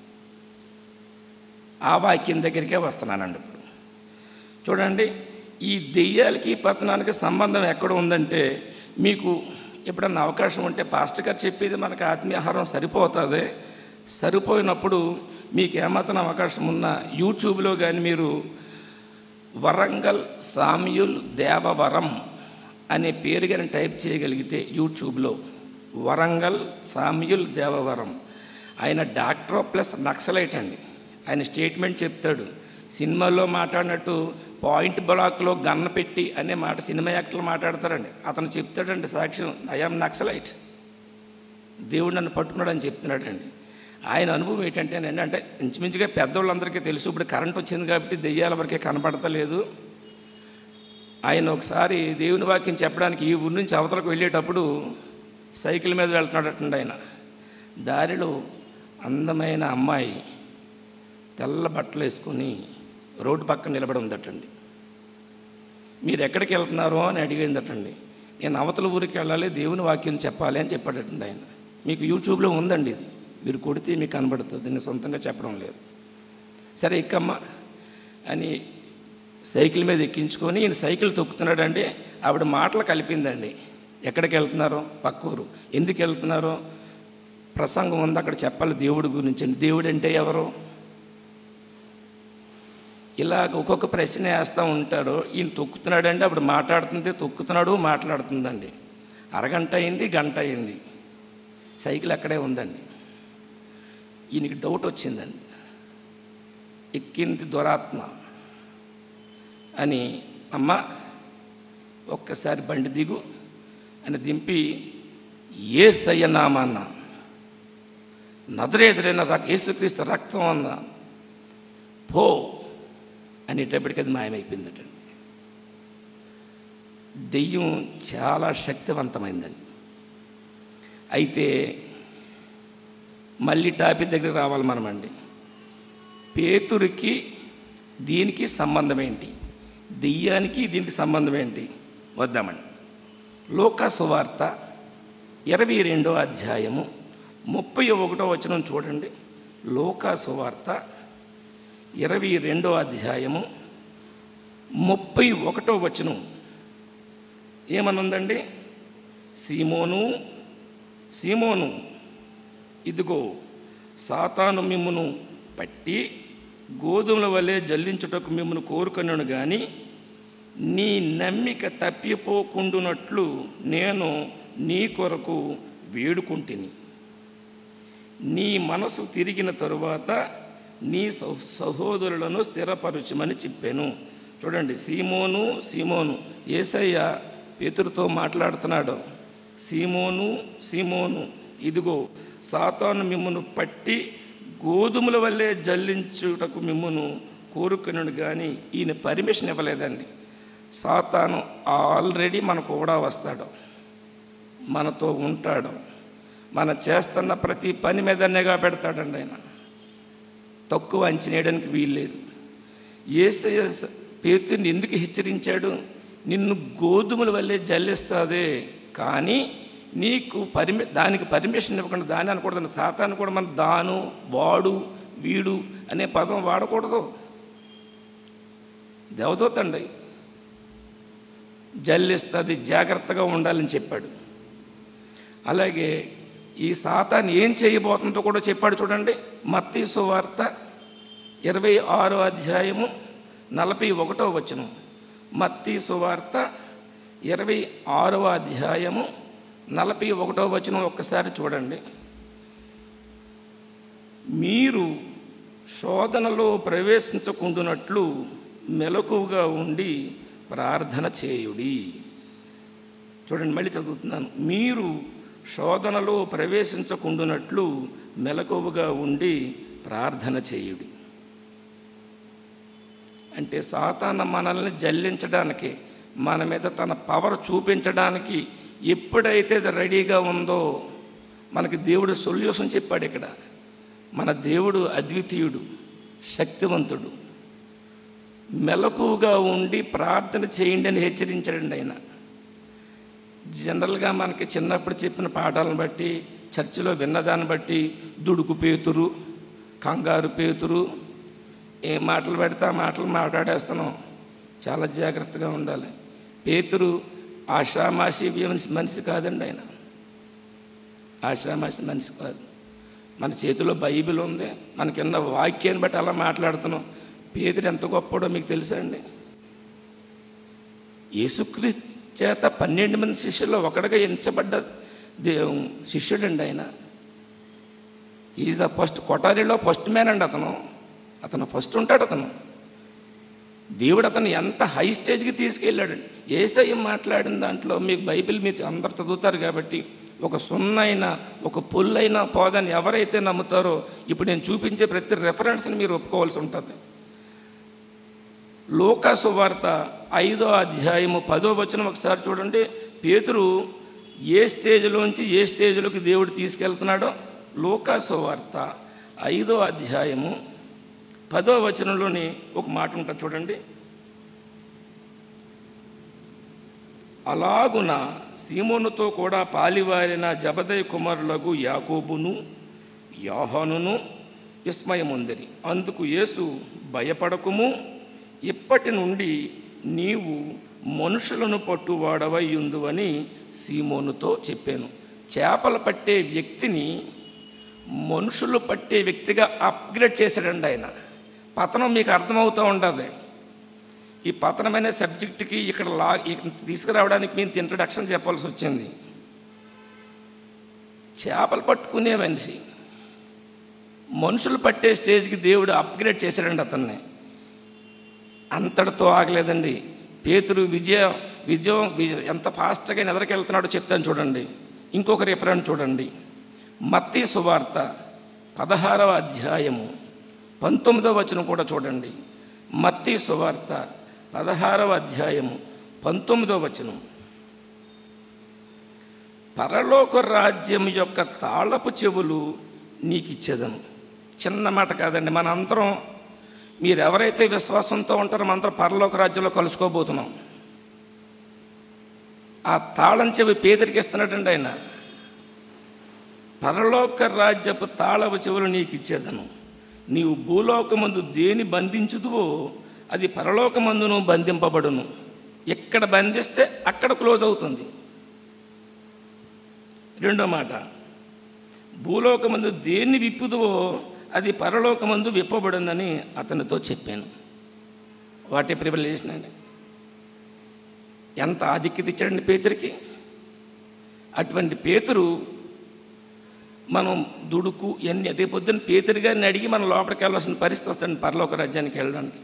ఆ వాక్యం దగ్గరికే వస్తున్నానండి ఇప్పుడు చూడండి ఈ దెయ్యాలకి పతనానికి సంబంధం ఎక్కడ ఉందంటే మీకు ఎప్పుడన్నా అవకాశం ఉంటే పాస్టర్ గారు చెప్పేది మనకు ఆత్మీయ ఆహారం సరిపోతుంది సరిపోయినప్పుడు మీకు ఏమాత్రం అవకాశం ఉన్నా యూట్యూబ్లో కానీ మీరు వరంగల్ సామ్యుల్ దేవవరం అనే పేరు కానీ టైప్ చేయగలిగితే యూట్యూబ్లో వరంగల్ సామ్యుల్ దేవవరం ఆయన డాక్టర్ ప్లస్ నక్సలైట్ అండి ఆయన స్టేట్మెంట్ చెప్తాడు సినిమాలో మాట్లాడినట్టు పాయింట్ బ్లాక్లో గన్న పెట్టి అనే మాట సినిమా యాక్టర్లు మాట్లాడతారండి అతను చెప్తాడండి సాక్ష్యం ఐఆమ్ నక్సలైట్ దేవుడు నన్ను పట్టుకున్నాడని చెప్తున్నాడండి ఆయన అనుభవం ఏంటంటేనండి అంటే ఇంచుమించుగా పెద్దవాళ్ళందరికీ తెలుసు ఇప్పుడు కరెంట్ వచ్చింది కాబట్టి దెయ్యాల వరకే కనపడతలేదు ఆయన ఒకసారి దేవుని వాక్యం చెప్పడానికి ఈ ఊరి నుంచి అవతలకు వెళ్ళేటప్పుడు సైకిల్ మీద వెళ్తున్నాడటండి ఆయన దారిలో అందమైన అమ్మాయి తెల్ల బట్టలు వేసుకొని రోడ్డు పక్కన నిలబడి ఉందటండి మీరు ఎక్కడికి వెళ్తున్నారో అని అడిగిందటండి నేను అవతల ఊరికి వెళ్ళాలి దేవుని వాక్యం చెప్పాలి అని చెప్పాడటండి ఆయన మీకు యూట్యూబ్లో ఉందండి ఇది మీరు కొడితే మీకు కనబడుతుంది నేను సొంతంగా చెప్పడం లేదు సరే ఎక్కమ్మా అని సైకిల్ మీద ఎక్కించుకొని ఈయన సైకిల్ తొక్కుతున్నాడండి ఆవిడ మాటలు కలిపిందండి ఎక్కడికి వెళ్తున్నారో పక్క ఊరు ఎందుకు వెళ్తున్నారో ప్రసంగం ఉంది అక్కడ చెప్పాలి దేవుడి గురించి దేవుడు అంటే ఎవరు ఇలాగ ఒక్కొక్క ప్రశ్న వేస్తూ ఉంటాడు ఈయన తొక్కుతున్నాడండి అప్పుడు మాట్లాడుతుంది తొక్కుతున్నాడు మాట్లాడుతుందండి అరగంట అయింది గంట అయింది సైకిల్ అక్కడే ఉందండి ఈయనకి డౌట్ వచ్చిందండి ఎక్కింది దురాత్మ అని అమ్మ ఒక్కసారి బండి దిగు అని దింపి ఏ సయ్యనామాన్న నజరేదురైన రక్ యేసుక్రీస్తు రక్తం అన్న పో అనేటప్పటికి అది మాయమైపోయిందటండి దెయ్యం చాలా శక్తివంతమైందండి అయితే మళ్ళీ టాపిక్ దగ్గర రావాలి మనమండి పేతురికి దీనికి సంబంధం ఏంటి దెయ్యానికి దీనికి సంబంధం ఏంటి వద్దామండి లోకా సువార్త ఇరవై రెండో అధ్యాయము ముప్పై ఒకటో వచనం చూడండి లోకా సువార్త ఇరవై రెండో అధ్యాయము ముప్పై ఒకటో వచనం ఏమనుందండి సీమోను సీమోను ఇదిగో సాతాను మిమ్మును పట్టి గోధుమల వలె జల్లించుటకు మిమ్మల్ని కోరుకున్నాను కానీ నీ నమ్మిక తప్పిపోకుండునట్లు నేను నీ కొరకు వేడుకుంటుని నీ మనసు తిరిగిన తరువాత నీ సహ- సహోదరులను స్థిరపరచమని చెప్పాను చూడండి సీమోను సీమోను ఏసయ్య పేతురుతో మాట్లాడుతున్నాడు సీమోను సీమోను ఇదిగో సాతాను మిమ్మును పట్టి గోధుమల వల్లే జల్లించుటకు మిమ్మును కోరుకున్నాడు కానీ ఈయన పర్మిషన్ ఇవ్వలేదండి సాతాను ఆల్రెడీ మనకు కూడా వస్తాడు మనతో ఉంటాడు మనం చేస్తున్న ప్రతి పని మీద నిఘా పెడతాడండి ఆయన తక్కువ అంచనేయడానికి వీల్లేదు ఏసయ్య స- పేతుని ఎందుకు హెచ్చరించాడు నిన్ను గోధుమల వల్లే జల్లిస్తాదే కానీ నీకు పర్మి దానికి పర్మిషన్ ఇవ్వకుండా దాని అనకూడదు సాతాను కూడా మన దాను వాడు వీడు అనే పదం వాడకూడదు దేవదూత అండి జల్లిస్తుంది జాగ్రత్తగా ఉండాలని చెప్పాడు అలాగే ఈ సాతాన్ని ఏం చేయబోతుందో కూడా చెప్పాడు చూడండి మత్తీ సువార్త ఇరవై ఆరో అధ్యాయము నలభై ఒకటో వచనం మత్తీ సువార్త ఇరవై ఆరవ అధ్యాయము నలభై ఒకటో వచనం ఒక్కసారి చూడండి మీరు శోధనలో ప్రవేశించకుండునట్లు మెలకువగా ఉండి ప్రార్థన చేయుడి చూడండి మళ్ళీ చదువుతున్నాను మీరు శోధనలో ప్రవేశించకుండునట్లు మెలకువగా ఉండి ప్రార్థన చేయుడి అంటే సాతాన మనల్ని జల్లించడానికి మన మీద తన పవర్ చూపించడానికి ఎప్పుడైతే అది రెడీగా ఉందో మనకి దేవుడు సొల్యూషన్ చెప్పాడు ఇక్కడ మన దేవుడు అద్వితీయుడు శక్తివంతుడు మెలకువగా ఉండి ప్రార్థన చేయండి అని హెచ్చరించాడండి ఆయన జనరల్గా మనకి చిన్నప్పుడు చెప్పిన పాఠాలను బట్టి చర్చిలో విన్నదాన్ని బట్టి దుడుకు పేతురు కంగారు పేతురు ఏ మాటలు పెడితే ఆ మాటలు మాట్లాడేస్తున్నాం చాలా జాగ్రత్తగా ఉండాలి పేతురు ఆషామాషి మనిషి మనిషి కాదండి ఆయన ఆషామాషి మనిషి కాదు మన చేతిలో బైబిల్ ఉంది మనకిన్న వాక్యాన్ని బట్టి అలా మాట్లాడుతున్నాం పేతుడు ఎంత గొప్పడో మీకు తెలుసా అండి యేసుక్రీస్తు చేత పన్నెండు మంది శిష్యుల్లో ఒకటిగా ఎంచబడ్డ దే శిష్యుడండి ఆయన ఈజ్ ద ఫస్ట్ కొటారిలో ఫస్ట్ మ్యాన్ అండి అతను అతను ఫస్ట్ ఉంటాడు అతను దేవుడు అతను ఎంత హై స్టేజ్కి తీసుకెళ్ళాడండి ఏసయ్య మాట్లాడిన దాంట్లో మీకు బైబిల్ మీరు అందరు చదువుతారు కాబట్టి ఒక సున్నైనా ఒక పొల్లైనా పోదని ఎవరైతే నమ్ముతారో ఇప్పుడు నేను చూపించే ప్రతి రెఫరెన్స్ని మీరు ఒప్పుకోవాల్సి ఉంటుంది లోకాసు వార్త ఐదో అధ్యాయము పదో వచనం ఒకసారి చూడండి పేతురు ఏ స్టేజ్లోంచి ఏ స్టేజ్లోకి దేవుడు తీసుకెళ్తున్నాడో లోకాసు వార్త ఐదో అధ్యాయము పదో వచనంలోని ఒక మాట ఉంటుంది చూడండి అలాగున సీమోనుతో కూడా పాలివారిన జబదయ్ కుమారులకు యాకోబును యాహానును విస్మయముందిరి అందుకు యేసు భయపడకుము ఇప్పటి నుండి నీవు మనుషులను పట్టువాడవై ఉందువని సీమోనుతో చెప్పాను చేపలు పట్టే వ్యక్తిని మనుషులు పట్టే వ్యక్తిగా అప్గ్రేడ్ చేశాడండి ఆయన పతనం మీకు అర్థమవుతూ ఉంటుంది ఈ పతనమైన సబ్జెక్టుకి ఇక్కడ లా ఇక్కడ తీసుకురావడానికి మేము ఇంట్రడక్షన్ చెప్పాల్సి వచ్చింది చేపలు పట్టుకునే మనిషి మనుషులు పట్టే స్టేజ్కి దేవుడు అప్గ్రేడ్ చేశాడండి అతన్ని అంతటితో ఆగలేదండి పేతురు విజయ విజయం విజయ ఎంత ఫాస్ట్గా ఎదరికి వెళ్తున్నాడో చెప్తాను చూడండి ఇంకొక రిఫరెన్స్ చూడండి మత్తి సువార్త పదహారవ అధ్యాయము పంతొమ్మిదవ వచనం కూడా చూడండి మత్తి సువార్త పదహారవ అధ్యాయము పంతొమ్మిదవ వచనం పరలోక రాజ్యం యొక్క తాళపు చెవులు నీకు ఇచ్చేదను చిన్న మాట కాదండి మనందరం మీరు ఎవరైతే విశ్వాసంతో ఉంటారో మనందరం పరలోక రాజ్యంలో కలుసుకోబోతున్నాం ఆ తాళం చెవి పేదరికి ఇస్తున్నాడండి ఆయన పరలోక రాజ్యపు తాళపు చెవులు నీకు ఇచ్చేదను నీవు భూలోకమందు దేని బంధించుదువో అది పరలోకమందును బంధింపబడును ఎక్కడ బంధిస్తే అక్కడ క్లోజ్ అవుతుంది రెండో మాట భూలోకమందు దేన్ని విప్పుదువో అది పరలోకమందు విప్పబడిందని అతనితో చెప్పాను వాటి ప్రివలేషన్ అండి ఎంత ఆధిక్యత ఇచ్చాడండి పేతురికి అటువంటి పేతురు మనం దుడుకు ఇవన్నీ రేపు పొద్దున్న పేతురు గారిని అడిగి మనం లోపలికి వెళ్ళాల్సిన పరిస్థితి వస్తుంది పరలోక రాజ్యానికి వెళ్ళడానికి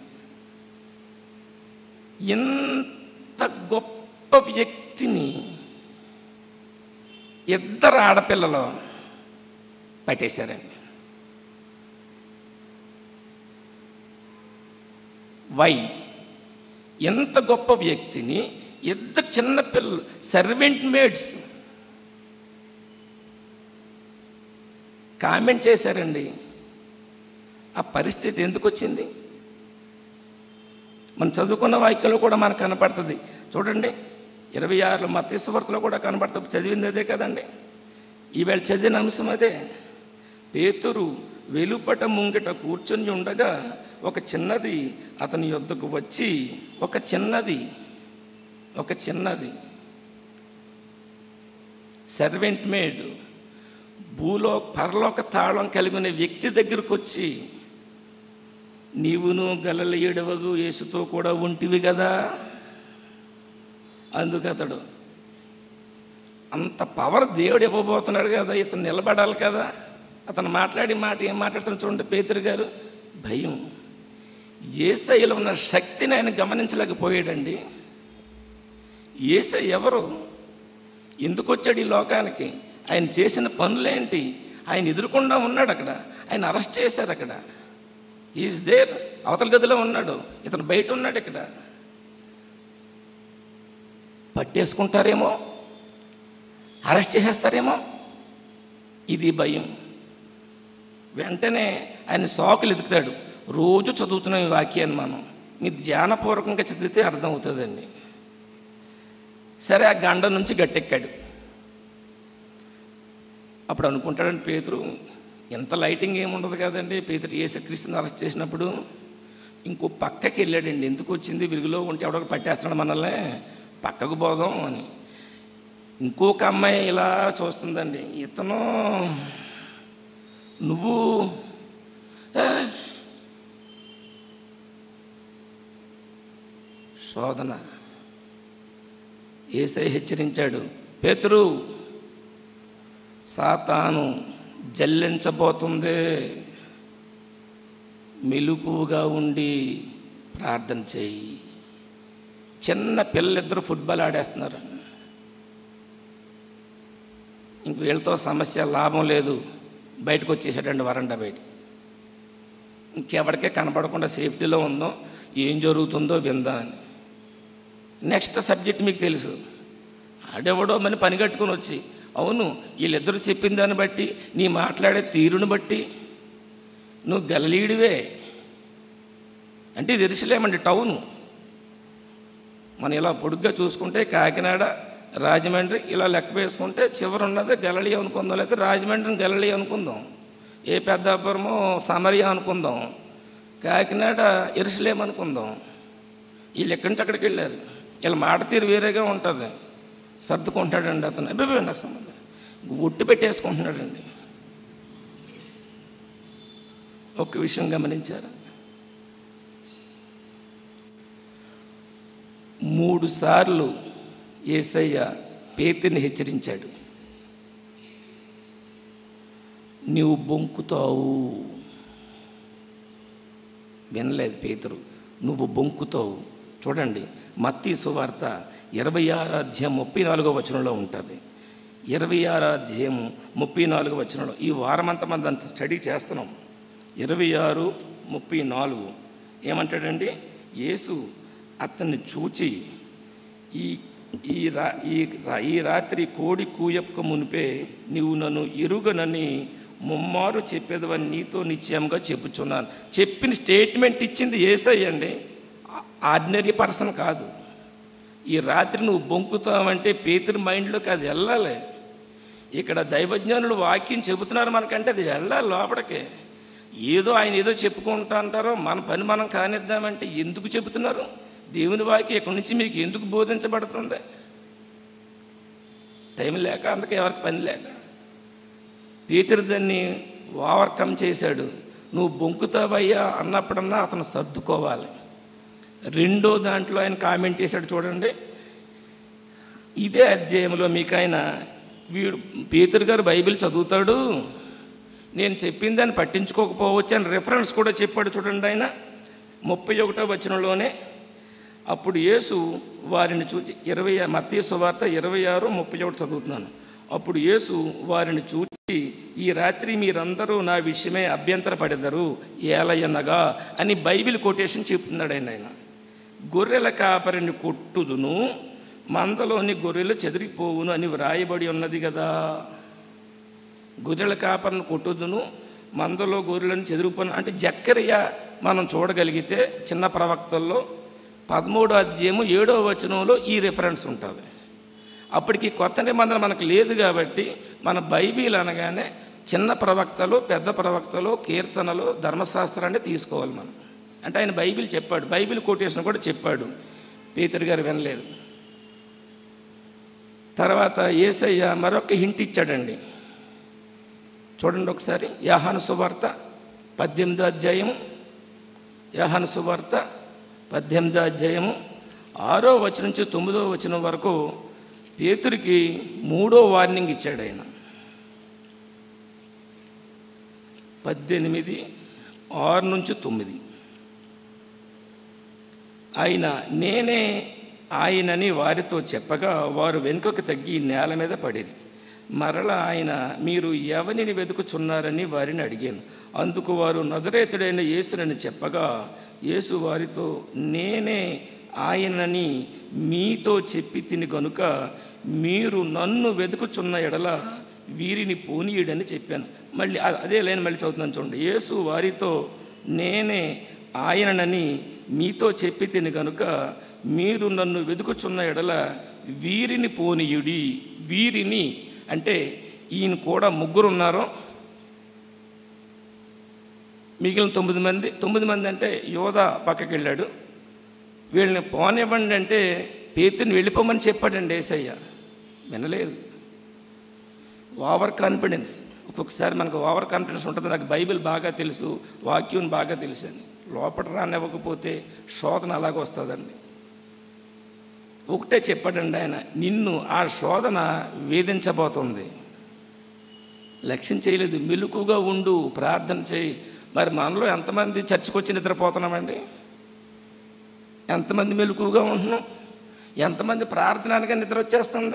ఎంత గొప్ప వ్యక్తిని ఇద్దరు ఆడపిల్లలు పట్టేశారండి వై ఎంత గొప్ప వ్యక్తిని ఇద్దరు చిన్న పిల్లలు సర్వెంట్ మేడ్స్ కామెంట్ చేశారండి ఆ పరిస్థితి ఎందుకు వచ్చింది మనం చదువుకున్న వాక్యంలో కూడా మనకు కనపడుతుంది చూడండి ఇరవై ఆరులో మతీశ్వర్తలో కూడా కనపడుతుంది చదివింది అదే కదండి ఈవేళ చదివిన అంశం అదే పేతురు వెలుపట ముంగిట కూర్చొని ఉండగా ఒక చిన్నది అతని యొద్దకు వచ్చి ఒక చిన్నది ఒక చిన్నది సర్వెంట్ మేడ్ భూలో పరలోక తాళం కలిగిన వ్యక్తి దగ్గరకు వచ్చి నీవును గలలీయుడవగు యేసుతో కూడా ఉంటివి కదా అందుకు అతడు అంత పవర్ దేవుడు ఇవ్వబోతున్నాడు కదా ఇతను నిలబడాలి కదా అతను మాట్లాడి మాట ఏం మాట్లాడుతున్న చూడండి పేతురు గారు భయం ఏసైలో ఉన్న శక్తిని ఆయన గమనించలేకపోయాడండి ఏసై ఎవరు ఎందుకు వచ్చాడు ఈ లోకానికి ఆయన చేసిన పనులేంటి ఆయన ఎదురుకుండా ఉన్నాడు అక్కడ ఆయన అరెస్ట్ చేశారు అక్కడ ఈజ్ దేర్ అవతల గదిలో ఉన్నాడు ఇతను బయట ఉన్నాడు ఇక్కడ పట్టేసుకుంటారేమో అరెస్ట్ చేసేస్తారేమో ఇది భయం వెంటనే ఆయన సాకులు ఎదుగుతాడు రోజు చదువుతున్న ఈ వాక్యాన్ని మనం మీ ధ్యానపూర్వకంగా చదివితే అర్థమవుతుందండి సరే ఆ గండ నుంచి గట్టెక్కాడు అప్పుడు అనుకుంటాడండి పేతురు ఎంత లైటింగ్ ఏముండదు కదండి పేతురు యేసుక్రీస్తుని అరెస్ట్ చేసినప్పుడు ఇంకో పక్కకి వెళ్ళాడండి ఎందుకు వచ్చింది వెలుగులో ఉంటే ఎవడో పట్టేస్తున్నాడు మనల్ని పక్కకు పోదాం అని ఇంకొక అమ్మాయి ఇలా చూస్తుందండి ఇతను నువ్వు ఏ, శోధన ఏసై హెచ్చరించాడు పేతురు సాతాను జల్లించబోతుంది మెలుకుగా ఉండి ప్రార్థన చేయి చిన్న పిల్లలిద్దరు ఫుట్బాల్ ఆడేస్తున్నారు ఇంక వీళ్ళతో సమస్య లాభం లేదు బయటకు వచ్చేసాడండి వరండా బయట ఇంకెవరికే కనపడకుండా సేఫ్టీలో ఉందో ఏం జరుగుతుందో విందా అని నెక్స్ట్ సబ్జెక్ట్ మీకు తెలుసు ఆడెవడో మన పని కట్టుకొని వచ్చి అవును వీళ్ళిద్దరూ చెప్పిన దాన్ని బట్టి నీ మాట్లాడే తీరుని బట్టి నువ్వు గలలీడివే అంటే ఇది ఎరుసలేమండి టౌను మనం ఇలా పొడుగ్గా చూసుకుంటే కాకినాడ రాజమండ్రి ఇలా లెక్క వేసుకుంటే చివరి ఉన్నది గలలి అనుకుందాం లేకపోతే రాజమండ్రిని గలలి అనుకుందాం ఏ పెద్దాపురమో సమరియా అనుకుందాం కాకినాడ ఎరుసలేం అనుకుందాం వీళ్ళు ఎక్కడి నుంచి అక్కడికి వెళ్ళారు వీళ్ళ మాట తీరు వేరేగా ఉంటుంది సర్దుకుంటాడండి అతను అబ్బాయి నాకు సంబంధం ఒట్టు పెట్టేసుకుంటున్నాడండి ఒక్క విషయం గమనించారా మూడు సార్లు ఏసయ్య పేతిని హెచ్చరించాడు నీవు బొంకుతావు వినలేదు పేతురు నువ్వు బొంకుతావు చూడండి మత్తి సువార్త ఇరవై ఆరు అధ్యాయం ముప్పై నాలుగో వచనంలో ఉంటుంది ఇరవై ఆరు అధ్యాయం ముప్పై నాలుగో వచనంలో ఈ వారమంతా మనం అంత స్టడీ చేస్తున్నాం ఇరవై ఆరు ముప్పై నాలుగు ఏమంటాడండి యేసు అతన్ని చూచి ఈ ఈ రా ఈ రా- ఈ రాత్రి కోడి కూయప్పక మునిపే నీవు నన్ను ఎరుగనని ముమ్మారు చెప్పేదవని నీతో నిశ్చయంగా చెప్పుచున్నాను చెప్పిన స్టేట్మెంట్ ఇచ్చింది ఏసయ్యండి ఆర్డినరీ పర్సన్ కాదు ఈ రాత్రి నువ్వు బొంకుతావంటే పేతురి మైండ్లోకి అది వెళ్ళాలి ఇక్కడ దైవజ్ఞానులు వాక్యం చెబుతున్నారు మనకంటే అది వెళ్ళాలి లోపలికి ఏదో ఆయన ఏదో చెప్పుకుంటా అంటారో మన పని మనం కానిద్దామంటే ఎందుకు చెబుతున్నారు దేవుని వాక్యం ఇక్కడి నుంచి మీకు ఎందుకు బోధించబడుతుంది టైం లేక అందుకే ఎవరికి పని లేక పీతరు దాన్ని ఓవర్కమ్ చేశాడు నువ్వు బొంకుతావయ్యా అన్నప్పుడన్నా అతను సర్దుకోవాలి రెండో దాంట్లో ఆయన కామెంట్ చేశాడు చూడండి ఇదే అధ్యాయంలో మీకు ఆయన వీడు పేతురు గారు బైబిల్ చదువుతాడు నేను చెప్పిన దాన్ని పట్టించుకోకపోవచ్చు అని రెఫరెన్స్ కూడా చెప్పాడు చూడండి ఆయన ముప్పై ఒకటో వచనంలోనే అప్పుడు యేసు వారిని చూచి ఇరవై మత్తయి సువార్త ఇరవై ఆరు ముప్పై ఒకటి చదువుతున్నాను అప్పుడు యేసు వారిని చూచి ఈ రాత్రి మీరందరూ నా విషయమే అభ్యంతరపడెదరు ఏలయనగా అని బైబిల్ కొటేషన్ చెప్తున్నాడు ఆయన ఆయన గొర్రెల కాపరిని కొట్టుదును మందలోని గొర్రెలు చెదిరిపోవును అని వ్రాయబడి ఉన్నది కదా గొర్రెల కాపరిని కొట్టుదును మందలో గొర్రెలను చెదిరిపోను అంటే జక్కరియ మనం చూడగలిగితే చిన్న ప్రవక్తల్లో పదమూడో అధ్యాయము ఏడో వచనంలో ఈ రిఫరెన్స్ ఉంటుంది అప్పటికి కొత్త నిబంధన మనకు లేదు కాబట్టి మన బైబిల్ అనగానే చిన్న ప్రవక్తలు పెద్ద ప్రవక్తలు కీర్తనలు ధర్మశాస్త్రాన్ని తీసుకోవాలి మనం అంటే ఆయన బైబిల్ చెప్పాడు బైబిల్ కొటేషన్ కూడా చెప్పాడు పీతర్ గారు వినలేదు తర్వాత ఏసయ్య మరొక హింట్ ఇచ్చాడండి చూడండి ఒకసారి యాహాను సువార్త పద్దెనిమిదో అధ్యాయము యాహాను సువార్త పద్దెనిమిదో అధ్యాయము ఆరో వచనం నుంచి తొమ్మిదో వచనం వరకు పేతురికి మూడో వార్నింగ్ ఇచ్చాడు ఆయన పద్దెనిమిది ఆరు నుంచి తొమ్మిది ఆయన నేనే ఆయనని వారితో చెప్పగా వారు వెనుకకు తగ్గి నేల మీద పడిరి మరల ఆయన మీరు ఎవరిని వెతుకుచున్నారని వారిని అడిగాను అందుకు వారు నజరేతుడైన యేసునని చెప్పగా యేసు వారితో నేనే ఆయనని మీతో చెప్పి తిని గనుక మీరు నన్ను వెతుకుచున్న ఎడల వీరిని పోనీయుడని చెప్పాను మళ్ళీ అ- అదే లైన్ మళ్ళీ చదువుతున్నాను చూడండి యేసు వారితో నేనే ఆయననని మీతో చెప్పి తిని గనుక మీరు నన్ను వెతుకుచున్న ఎడల వీరిని పోనీయుడి వీరిని అంటే ఈయన కూడా ముగ్గురు ఉన్నారు మిగిలిన తొమ్మిది మంది తొమ్మిది మంది అంటే యోధ పక్కకి వెళ్ళాడు వీళ్ళని పోనివ్వండి అంటే పేతుని వెళ్ళిపోమని చెప్పాడండి ఏసయ్య వినలేదు ఓవర్ కాన్ఫిడెన్స్ ఒక్కొక్కసారి మనకు ఓవర్ కాన్ఫిడెన్స్ ఉంటుంది నాకు బైబిల్ బాగా తెలుసు వాక్యం బాగా తెలుసు అని లోపల రానివ్వకపోతే శోధన అలాగ వస్తుందండి ఒకటే చెప్పాడండి ఆయన నిన్ను ఆ శోధన వేధించబోతుంది లక్ష్యం చేయలేదు మెలుకుగా ఉండు ప్రార్థన చేయి మరి మనలో ఎంతమంది చర్చకు వచ్చి నిద్రపోతున్నామండి ఎంతమంది మెలకుగా ఉంటున్నాం ఎంతమంది ప్రార్థనగా నిద్ర వచ్చేస్తుంది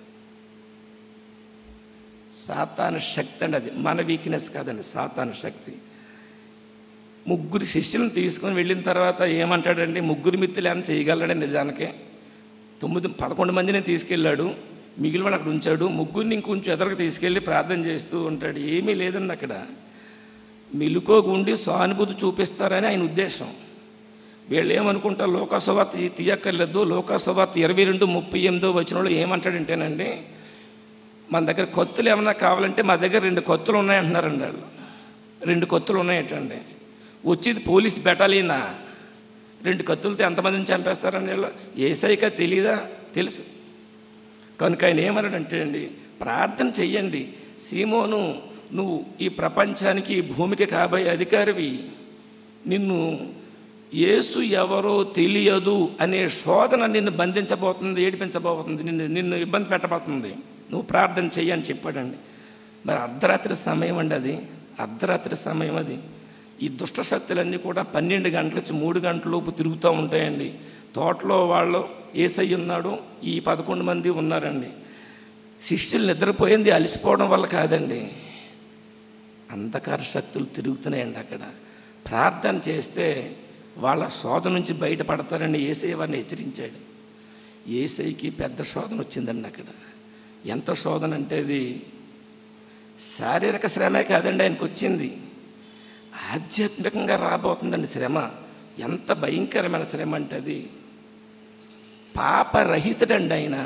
సాతాను శక్తి అండి అది మన వీక్నెస్ కాదండి సాతాను శక్తి ముగ్గురు శిష్యులను తీసుకొని వెళ్ళిన తర్వాత ఏమంటాడండి ముగ్గురు మిత్రులు ఏమైనా చేయగలడండి నిజానికి తొమ్మిది పదకొండు మందిని తీసుకెళ్ళాడు మిగిలిన వాళ్ళు అక్కడ ఉంచాడు ముగ్గురిని ఇంకొంచెం ఎదరకు తీసుకెళ్ళి ప్రార్థన చేస్తూ ఉంటాడు ఏమీ లేదండి అక్కడ మెలుకోగుండి సానుభూతి చూపిస్తారని ఆయన ఉద్దేశం వీళ్ళు ఏమనుకుంటారు లోకాసువార్త తీయక్కర్లేదు లోకాసువార్త ఇరవై రెండు ముప్పై ఎనిమిదో వచ్చిన ఏమంటాడంటేనండి మన దగ్గర కొత్తులు ఏమన్నా కావాలంటే మా దగ్గర రెండు కొత్తులు ఉన్నాయంటున్నారండి వాళ్ళు రెండు కొత్తులు ఉన్నాయటండి వచ్చేది పోలీస్ బెటాలియనా రెండు కత్తులతో ఎంతమందిని చంపేస్తారండి వీళ్ళు ఏసైకా తెలీదా తెలుసు కనుక ఆయన ఏమన్నాడంటే అండి ప్రార్థన చెయ్యండి సీమోను నువ్వు ఈ ప్రపంచానికి ఈ భూమికి కాబోయే అధికారివి నిన్ను యేసు ఎవరో తెలియదు అనే శోధన నిన్ను బంధించబోతుంది ఏడిపించబోతుంది నిన్ను నిన్ను ఇబ్బంది పెట్టబోతుంది నువ్వు ప్రార్థన చెయ్యి అని చెప్పాడండి మరి అర్ధరాత్రి సమయం అండి అది అర్ధరాత్రి సమయం అది ఈ దుష్ట శక్తులన్నీ కూడా పన్నెండు గంటల నుంచి మూడు గంటల లోపు తిరుగుతూ ఉంటాయండి తోటలో వాళ్ళు ఏసై ఉన్నాడు ఈ పదకొండు మంది ఉన్నారండి శిష్యులు నిద్రపోయింది అలసిపోవడం వల్ల కాదండి అంధకార శక్తులు తిరుగుతున్నాయండి అక్కడ ప్రార్థన చేస్తే వాళ్ళ శోధన నుంచి బయటపడతారని ఏసై వారిని హెచ్చరించాడు ఏసైకి పెద్ద శోధన వచ్చిందండి అక్కడ ఎంత శోధన అంటే అది శారీరక శ్రమే కాదండి ఆయనకు వచ్చింది ఆధ్యాత్మికంగా రాబోతుందండి శ్రమ ఎంత భయంకరమైన శ్రమ అంటే అది పాపరహితుడండి ఆయన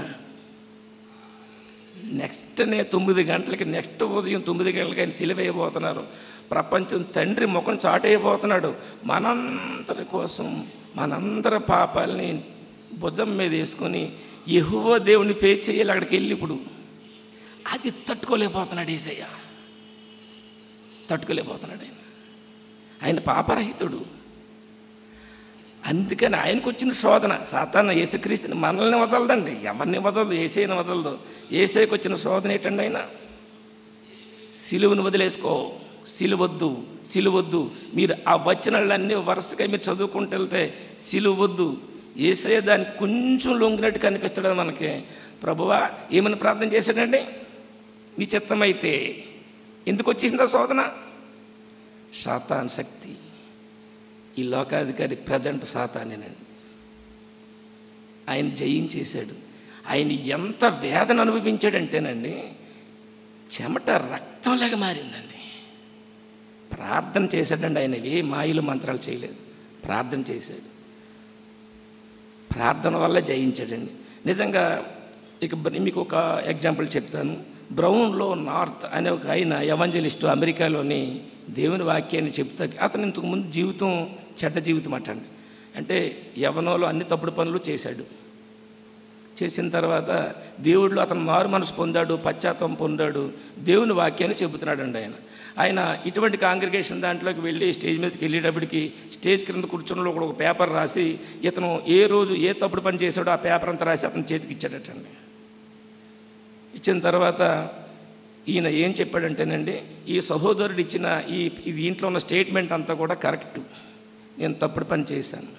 నెక్స్ట్నే తొమ్మిది గంటలకి నెక్స్ట్ ఉదయం తొమ్మిది గంటలకి ఆయన సిలివేయబోతున్నారు ప్రపంచం తండ్రి ముఖం చాటేయబోతున్నాడు మనందరి కోసం మనందరి పాపాలని భుజం మీద వేసుకొని ఎహువో దేవుని ఫేస్ చేయాలి అక్కడికి వెళ్ళి ఇప్పుడు అది తట్టుకోలేకపోతున్నాడు ఏసయ్య తట్టుకోలేకపోతున్నాడు ఆయన ఆయన పాపరహితుడు అందుకని ఆయనకు వచ్చిన శోధన సాతాన యేసుక్రీస్తుని మనల్ని వదలదండి ఎవరిని వదలదు ఏసైని వదలదు ఏసైకి వచ్చిన శోధన ఏంటండి ఆయన సిలువను వదిలేసుకో సిలువద్దు సిలువద్దు మీరు ఆ వచనాలన్నీ వరుసగా మీరు చదువుకుంటూ వెళ్తే సిలువద్దు ఏసయ్య దానికి కొంచెం లొంగినట్టు కనిపిస్తాడు మనకి ప్రభువా ఏమని ప్రార్థన చేశాడండి నీ చిత్తమైతే ఎందుకు వచ్చేసిందా శోధన సాతాన్ శక్తి ఈ లోకాధికారి ప్రజెంట్ సాతానేనండి ఆయన జయించేశాడు ఆయన ఎంత వేదన అనుభవించాడంటేనండి చెమట రక్తంలాగా మారిందండి ప్రార్థన చేశాడండి ఆయన ఏ మాయలు మంత్రాలు చేయలేదు ప్రార్థన చేశాడు ప్రార్థన వల్ల జయించాడండి నిజంగా ఇక బ- మీకు ఒక ఎగ్జాంపుల్ చెప్తాను బ్రౌన్లో నార్త్ అనే ఒక ఆయన ఎవంజలిస్టు అమెరికాలోని దేవుని వాక్యాన్ని చెప్తా అతను ఇంతకుముందు జీవితం చెడ్డ జీవితం అటండి అంటే యవనంలో అన్ని తప్పుడు పనులు చేశాడు చేసిన తర్వాత దేవుడిలో అతను మారు మనసు పొందాడు పశ్చాత్తం పొందాడు దేవుని వాక్యాన్ని చెబుతున్నాడండి ఆయన ఆయన ఇటువంటి కాంగ్రిగేషన్ దాంట్లోకి వెళ్ళి స్టేజ్ మీదకి వెళ్ళేటప్పటికి స్టేజ్ క్రింద కూర్చున్న ఒక పేపర్ రాసి ఇతను ఏ రోజు ఏ తప్పుడు పని చేశాడో ఆ పేపర్ అంతా రాసి అతని చేతికి ఇచ్చాడటండి ఇచ్చిన తర్వాత ఈయన ఏం చెప్పాడంటేనండి ఈ సహోదరుడు ఇచ్చిన ఈ ఈ దీంట్లో ఉన్న స్టేట్మెంట్ అంతా కూడా కరెక్ట్ నేను తప్పుడు పని చేశాను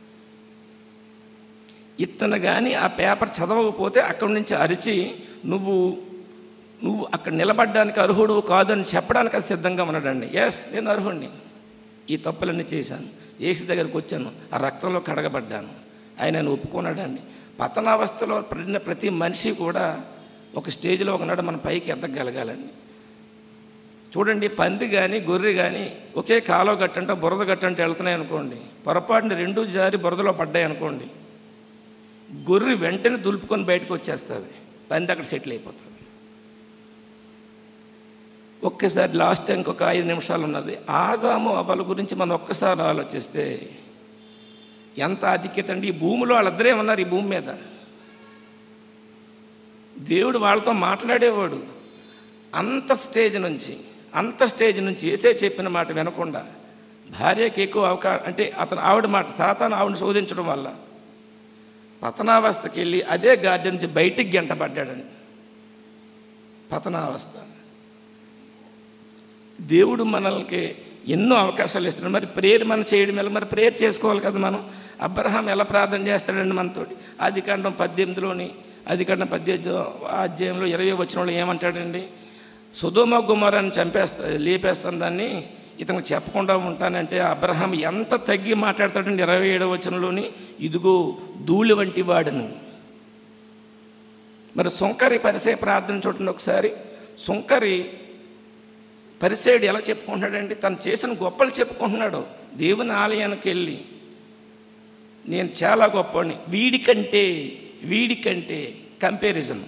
ఇతను కానీ ఆ పేపర్ చదవకపోతే అక్కడి నుంచి అరిచి నువ్వు నువ్వు అక్కడ నిలబడడానికి అర్హుడు కాదని చెప్పడానికి అది సిద్ధంగా ఉన్నాడండి ఎస్ నేను అర్హుడిని ఈ తప్పులన్నీ చేశాను ఏసు దగ్గరికి వచ్చాను ఆ రక్తంలో కడగబడ్డాను ఆయన నన్ను ఒప్పుకున్నాడండి పతనావస్థలో పడిన ప్రతి మనిషి కూడా ఒక స్టేజ్లో ఒకనాడు మన పైకి ఎదగగలగాలండి చూడండి పంది కానీ గొర్రె కానీ ఒకే కాలో గట్టంట బురద గట్టంట వెళ్తున్నాయి అనుకోండి పొరపాటున రెండు జారి బురదలో పడ్డాయి అనుకోండి గొర్రె వెంటనే దులుపుకొని బయటకు వచ్చేస్తుంది పంది అక్కడ సెటిల్ అయిపోతుంది ఒక్కసారి లాస్ట్ ఇంకొక ఐదు నిమిషాలు ఉన్నది ఆదాము అవల గురించి మనం ఒక్కసారి ఆలోచిస్తే ఎంత ఆధిక్యత అండి ఈ భూమిలో వాళ్ళిద్దరే ఉన్నారు ఈ భూమి మీద దేవుడు వాళ్ళతో మాట్లాడేవాడు అంత స్టేజ్ నుంచి అంత స్టేజ్ నుంచి ఏసే చెప్పిన మాట వినకుండా భార్యకి ఎక్కువ అవకాశం అంటే అతను ఆవిడ మాట సాతాను ఆవిడని శోధించడం వల్ల పతనావస్థకి వెళ్ళి అదే గార్డెన్ నుంచి బయటికి గంటపడ్డాడండి పతనావస్థ దేవుడు మనల్కి ఎన్నో అవకాశాలు ఇస్తున్నాడు మరి ప్రేయర్ మనం చేయడం ఎలా మరి ప్రేయర్ చేసుకోవాలి కదా మనం అబ్రహాం ఎలా ప్రార్థన చేస్తాడండి మనతోటి ఆది కాండం పద్దెనిమిదిలోని ఆది కాండం పద్దెనిమిది అధ్యాయంలో ఇరవై వచ్చిన వాళ్ళు ఏమంటాడండి సుధోమ గుమారాన్ని చంపేస్తా లేపేస్తాను దాన్ని ఇతను చెప్పకుండా ఉంటానంటే అబ్రహాం ఎంత తగ్గి మాట్లాడతాడండి ఇరవై ఏడవ వచనంలోని ఇదిగో ధూళి వంటి వాడను మరి సుంకరి పరిసే ప్రార్థన చూడండి ఒకసారి సుంకరి పరిసేయుడు ఎలా చెప్పుకుంటున్నాడండి తను చేసిన గొప్పలు చెప్పుకుంటున్నాడు దేవుని ఆలయానికి వెళ్ళి నేను చాలా గొప్పవాడిని వీడికంటే వీడికంటే కంపారిజన్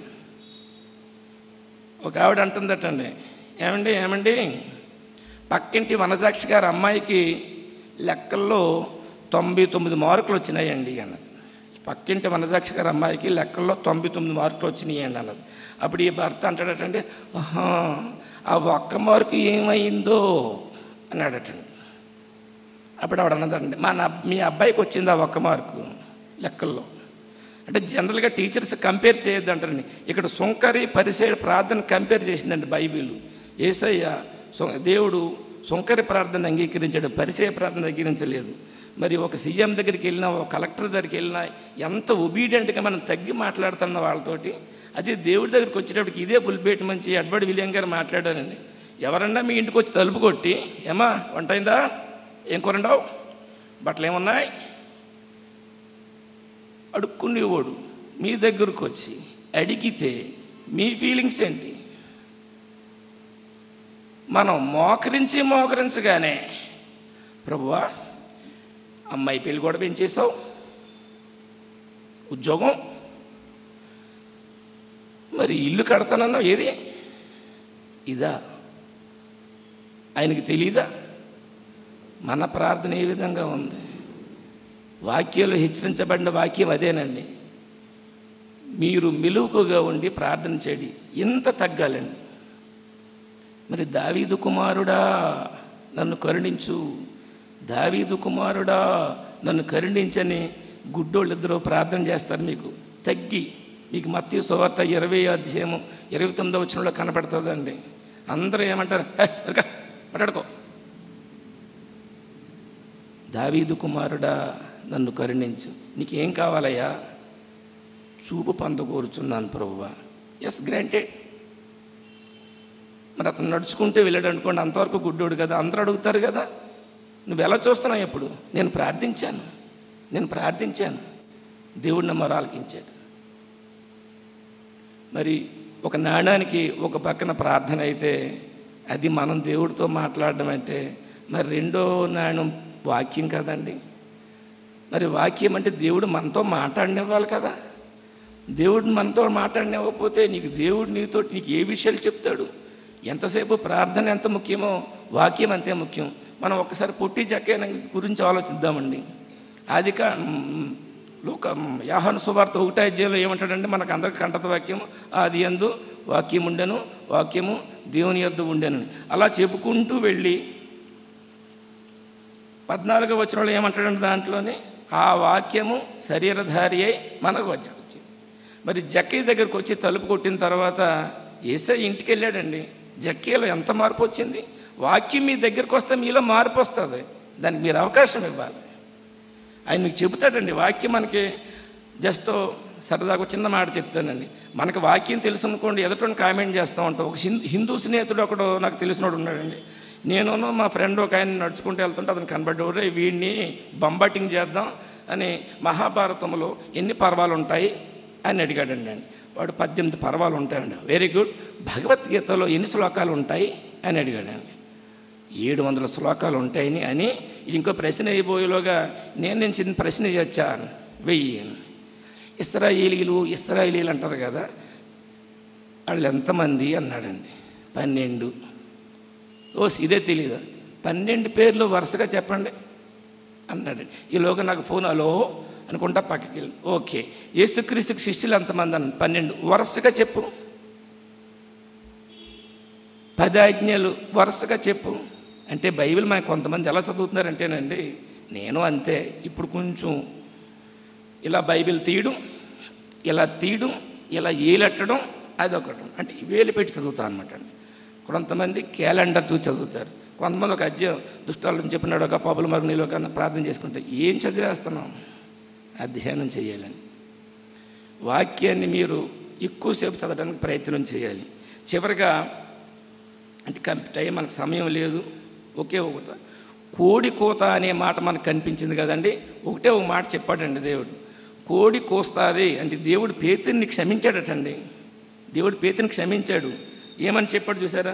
ఒక ఆవిడ అంటుందటండి ఏమండి ఏమండి పక్కింటి వనజాక్షి గారి అమ్మాయికి లెక్కల్లో తొంభై తొమ్మిది మార్కులు వచ్చినాయండి అన్నది పక్కింటి వనజాక్షి గారి అమ్మాయికి లెక్కల్లో తొంభై తొమ్మిది మార్కులు వచ్చినాయండి అన్నది అప్పుడు ఈ భర్త అంటాడటండి ఆహా ఆ ఒక్క మార్కు ఏమైందో అన్నాడటండి అప్పుడు ఆవిడ అన్నదండి మా నా మీ అబ్బాయికి వచ్చింది ఆ ఒక్క మార్కు లెక్కల్లో అంటే జనరల్గా టీచర్స్ కంపేర్ చేయొద్దు అంటారండి ఇక్కడ సుంకరి పరిచయ ప్రార్థన కంపేర్ చేసిందండి బైబిల్ ఏసయ్య సు- దేవుడు సుంకరి ప్రార్థన అంగీకరించాడు పరిచయ ప్రార్థన అంగీకరించలేదు మరి ఒక సీఎం దగ్గరికి వెళ్ళినా ఒక కలెక్టర్ దగ్గరికి వెళ్ళినా ఎంత ఒబీడియంట్గా మనం తగ్గి మాట్లాడుతున్న వాళ్ళతోటి అదే దేవుడి దగ్గరికి వచ్చేటప్పటికి ఇదే పులిపేట మంచి ఎడ్వర్డ్ విలియం గారు మాట్లాడారండి ఎవరన్నా మీ ఇంటికి వచ్చి తలుపు కొట్టి ఏమా వంట అయిందా ఏం కూరండావు బట్టలు ఏమున్నాయి అడుక్కునేవాడు మీ దగ్గరకు వచ్చి అడిగితే మీ ఫీలింగ్స్ ఏంటి మనం మోకరించి మోకరించగానే ప్రభువా అమ్మాయి పెళ్ళి కూడా పెంచేసావు ఉద్యోగం మరి ఇల్లు కడతానన్నావు ఏది ఇదా ఆయనకి తెలీదా మన ప్రార్థన ఏ విధంగా ఉంది వాక్యాలు హెచ్చరించబడిన వాక్యం అదేనండి మీరు మెలుకుగా ఉండి ప్రార్థన చేయండి ఇంత తగ్గాలండి మరి దావీదు కుమారుడా నన్ను కరుణించు దావీదు కుమారుడా నన్ను కరుణించని గుడ్డోళ్ళిద్దరూ ప్రార్థన చేస్తారు మీకు తగ్గి మీకు మత్తి సువార్త ఇరవై అధ్యాయము ఇరవై తొమ్మిదో వచ్చినలో కనపడుతుందండి అందరూ ఏమంటారు "హే, వెనక, మాట్లాడుకో దావీదు కుమారుడా నన్ను కరుణించు నీకేం కావాలయ్యా చూపు పొందకూరుచున్నాను ప్రభువా ఎస్ గ్రాంటెడ్ మరి అతను నడుచుకుంటూ వెళ్ళాడు అనుకోండి అంతవరకు గుడ్డోడు కదా అందరూ అడుగుతారు కదా నువ్వు ఎలా చూస్తున్నావు ఎప్పుడు నేను ప్రార్థించాను నేను ప్రార్థించాను దేవుడు నా మొరాలకించాడు మరి ఒక నాణానికి ఒక పక్కన ప్రార్థన అయితే అది మనం దేవుడితో మాట్లాడడం అంటే మరి రెండో నాణం వాక్యం కదండి మరి వాక్యం అంటే దేవుడు మనతో మాట్లాడినివ్వాలి కదా దేవుడు మనతో మాట్లాడినివ్వకపోతే నీకు దేవుడు నీతో నీకు ఏ విషయాలు చెప్తాడు ఎంతసేపు ప్రార్థన ఎంత ముఖ్యమో వాక్యం అంతే ముఖ్యం మనం ఒక్కసారి పొట్టి జక్కైన గురించి ఆలోచిద్దామండి అది కా మ్, లోక యాహాను సువార్త ఒకటో అధ్యాయంలో ఏమంటాడంటే మనకు అందరికి కంటత వాక్యం అది ఎందు వాక్యం ఉండెను వాక్యము దేవుని యొద్ద ఉండెను అలా చెప్పుకుంటూ వెళ్ళి పద్నాలుగో వచనంలో ఏమంటాడంటే దాంట్లోనే ఆ వాక్యము శరీరధారి అయి మనకు వచ్చి వచ్చింది మరి జక్కయ్య దగ్గరకు వచ్చి తలుపు కొట్టిన తర్వాత ఏసై ఇంటికి వెళ్ళాడండి జక్కయ్యలో ఎంత మార్పు వచ్చింది వాక్యం మీ దగ్గరకు వస్తే మీలో మార్పు వస్తుంది దానికి మీరు అవకాశం ఇవ్వాలి ఆయన మీకు చెబుతాడండి వాక్యం మనకి జస్ట్ సరదాగా ఒక చిన్న మాట చెప్తానండి మనకు వాక్యం తెలుసు అనుకోండి ఎదుటి కామెంట్ చేస్తూ ఉంటాం ఒక హిందూ హిందూ స్నేహితుడు ఒకడు నాకు తెలిసినోడు ఉన్నాడండి నేను మా ఫ్రెండ్ ఒక ఆయన నడుచుకుంటూ వెళ్తుంటే అతను కనబడ్డోరే వీడిని బంబాటింగ్ చేద్దాం అని మహాభారతంలో ఎన్ని పర్వాలు ఉంటాయి అని అడిగాడండి అండి వాడు పద్దెనిమిది పర్వాలు ఉంటాయండి వెరీ గుడ్ భగవద్గీతలో ఎన్ని శ్లోకాలు ఉంటాయి అని అడిగాడండి ఏడు వందల శ్లోకాలు ఉంటాయని అని ఇది ఇంకో ప్రశ్న అయిపోయేలోగా నేను నేను చిన్న ప్రశ్న చేయొచ్చా వెయ్యి అని. ఇస్రాయేలీలు ఇస్రాయేలీలు అంటారు కదా వాళ్ళు ఎంతమంది అన్నాడండి పన్నెండు ఓ ఇదే తెలీదా పన్నెండు పేర్లు వరుసగా చెప్పండి అన్నాడండి ఈలోగా నాకు ఫోన్ హలో అనుకుంటా పక్కకి వెళ్ళి ఓకే యేసుక్రీస్తుకి శిష్యులు ఎంతమంది అన్న పన్నెండు వరుసగా చెప్పు పది ఆజ్ఞలు వరుసగా చెప్పు అంటే బైబిల్ మనకు కొంతమంది ఎలా చదువుతున్నారంటేనండి నేను అంతే ఇప్పుడు కొంచెం ఇలా బైబిల్ తీయడం ఇలా తీయడం ఇలా ఏలెట్టడం అదొకటి అంటే వేలు పెట్టి చదువుతాను అనమాట అండి కొంతమంది క్యాలెండర్ చూసి చదువుతారు కొంతమంది ఒక అధ్యాయం దుష్టాలను చెప్పినాడు ఒక పబుల మరుగునిలో కన్నా ప్రార్థన చేసుకుంటే ఏం చదివేస్తున్నాం అధ్యయనం చేయాలని వాక్యాన్ని మీరు ఎక్కువసేపు చదవడానికి ప్రయత్నం చేయాలి చివరిగా అంటే కం- టైం మనకు సమయం లేదు ఒకే ఒకట కోడి కోత అనే మాట మనకు కనిపించింది కదండి ఒకటే ఒక మాట చెప్పాడండి దేవుడు కోడి కోస్తాది అంటే దేవుడు పేతుని క్షమించాడటండి దేవుడు పేతుని క్షమించాడు ఏమని చెప్పాడు చూసారా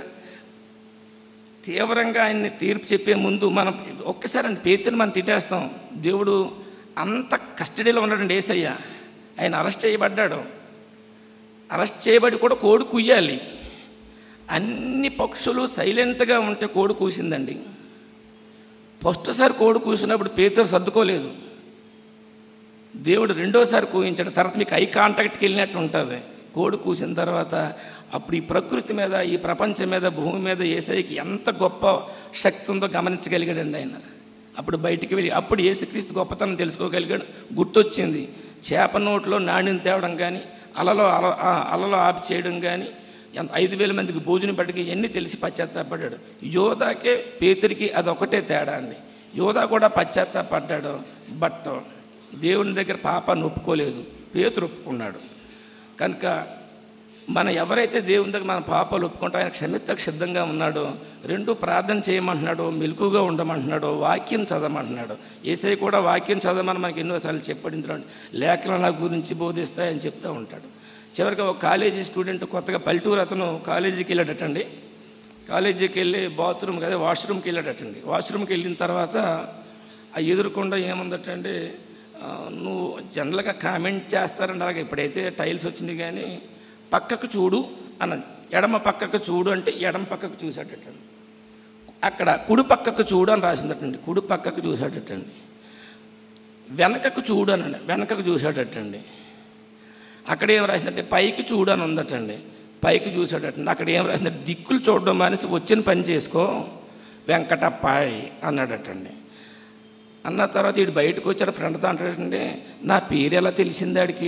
తీవ్రంగా ఆయన్ని తీర్పు చెప్పే ముందు మనం ఒక్కసారి అండి పేతుని మనం తిట్టేస్తాం దేవుడు అంత కస్టడీలో ఉన్నాడండి ఏసయ్య ఆయన అరెస్ట్ చేయబడ్డాడు అరెస్ట్ చేయబడి కూడా కోడి కుయ్యాలి అన్ని పక్షులు సైలెంట్గా ఉంటే కోడి కూసిందండి ఫస్ట్ సారి కోడి కూసినప్పుడు పేదరు సర్దుకోలేదు దేవుడు రెండోసారి కూయించాడు తర్వాత మీకు ఐ కాంటాక్ట్కి వెళ్ళినట్టు ఉంటుంది కోడి కూసిన తర్వాత అప్పుడు ఈ ప్రకృతి మీద ఈ ప్రపంచం మీద భూమి మీద ఏసైకి ఎంత గొప్ప శక్తి ఉందో గమనించగలిగాడండి ఆయన అప్పుడు బయటికి వెళ్ళి అప్పుడు ఏసుక్రీస్తు గొప్పతనం తెలుసుకోగలిగాడు గుర్తొచ్చింది చేప నోట్లో నాణ్యం తేవడం కానీ అలలో అల ఆ అలలో ఆపి చేయడం కానీ ఎంత ఐదు వేల మందికి భోజనం పట్టుకి ఎన్ని తెలిసి పశ్చాత్తాపడ్డాడు యోధాకే పేతురికి అదొకటే తేడా అండి యోధా కూడా పశ్చాత్తాపడ్డాడు బట్ దేవుని దగ్గర పాపాన్ని ఒప్పుకోలేదు పేతురు ఒప్పుకున్నాడు కనుక మనం ఎవరైతే దేవుని దగ్గర మన పాపాలు ఒప్పుకుంటూ ఆయన క్షమిత్తకు సిద్ధంగా ఉన్నాడో రెండు ప్రార్థన చేయమంటున్నాడో మెలకుగా ఉండమంటున్నాడో వాక్యం చదవమంటున్నాడు ఏసై కూడా వాక్యం చదవమని మనకి ఎన్నోసార్లు చెప్పడింది లేఖనాల గురించి బోధిస్తాయని చెప్తూ ఉంటాడు చివరికి ఒక కాలేజీ స్టూడెంట్ కొత్తగా పల్లెటూరు అతను కాలేజీకి వెళ్ళాడటండి కాలేజీకి వెళ్ళి బాత్రూమ్ అదే వాష్రూమ్కి వెళ్ళాడటండి వాష్రూమ్కి వెళ్ళిన తర్వాత ఆ ఎదురుకుండా ఏముందటండి ఆ, నువ్వు జనరల్గా కామెంట్ చేస్తారండి అలాగే ఇప్పుడైతే టైల్స్ వచ్చినాయి కానీ పక్కకు చూడు అన్నది ఎడమ పక్కకు చూడు అంటే ఎడమ పక్కకు చూశాడటండి అక్కడ కుడి పక్కకు చూడు అని రాసిందటండి కుడి పక్కకు చూశాడటండి వెనకకు చూడు అని వెనకకు చూశాడటండి అక్కడ ఏం రాసిందంటే పైకి చూడు అని ఉందటండి పైకి చూశాడటండి అక్కడ ఏం రాసిందంటే దిక్కులు చూడడం మానేసి వచ్చిన పని చేసుకో వెంకటప్పాయ్ అన్నాడటండి అన్న తర్వాత ఇటు బయటకు వచ్చాడు ఫ్రెండ్తో అంటాడండి నా పేరు ఎలా తెలిసింది ఆడికి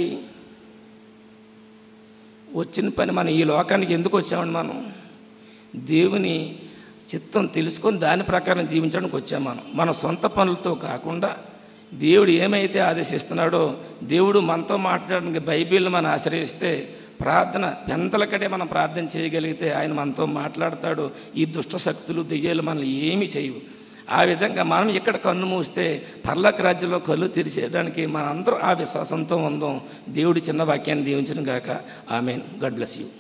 వచ్చిన పని మనం ఈ లోకానికి ఎందుకు వచ్చామండి మనం దేవుని చిత్తం తెలుసుకొని దాని ప్రకారం జీవించడానికి వచ్చాం మనం మన సొంత పనులతో కాకుండా దేవుడు ఏమైతే ఆదేశిస్తున్నాడో దేవుడు మనతో మాట్లాడడానికి బైబిల్ని మనం ఆశ్రయిస్తే ప్రార్థన పెంతలకడే మనం ప్రార్థన చేయగలిగితే ఆయన మనతో మాట్లాడతాడు ఈ దుష్ట శక్తులు దెయ్యాలు మనల్ని ఏమీ చేయవు ఆ విధంగా మనం ఇక్కడ కన్ను మూస్తే పర్లోక రాజ్యంలో కళ్ళు తెరిచేయడానికి మనందరం ఆ విశ్వాసంతో ఉందాం దేవుడి చిన్న వాక్యాన్ని దీవించడం గాక ఆమెన్ గాడ్ బ్లెస్ యూ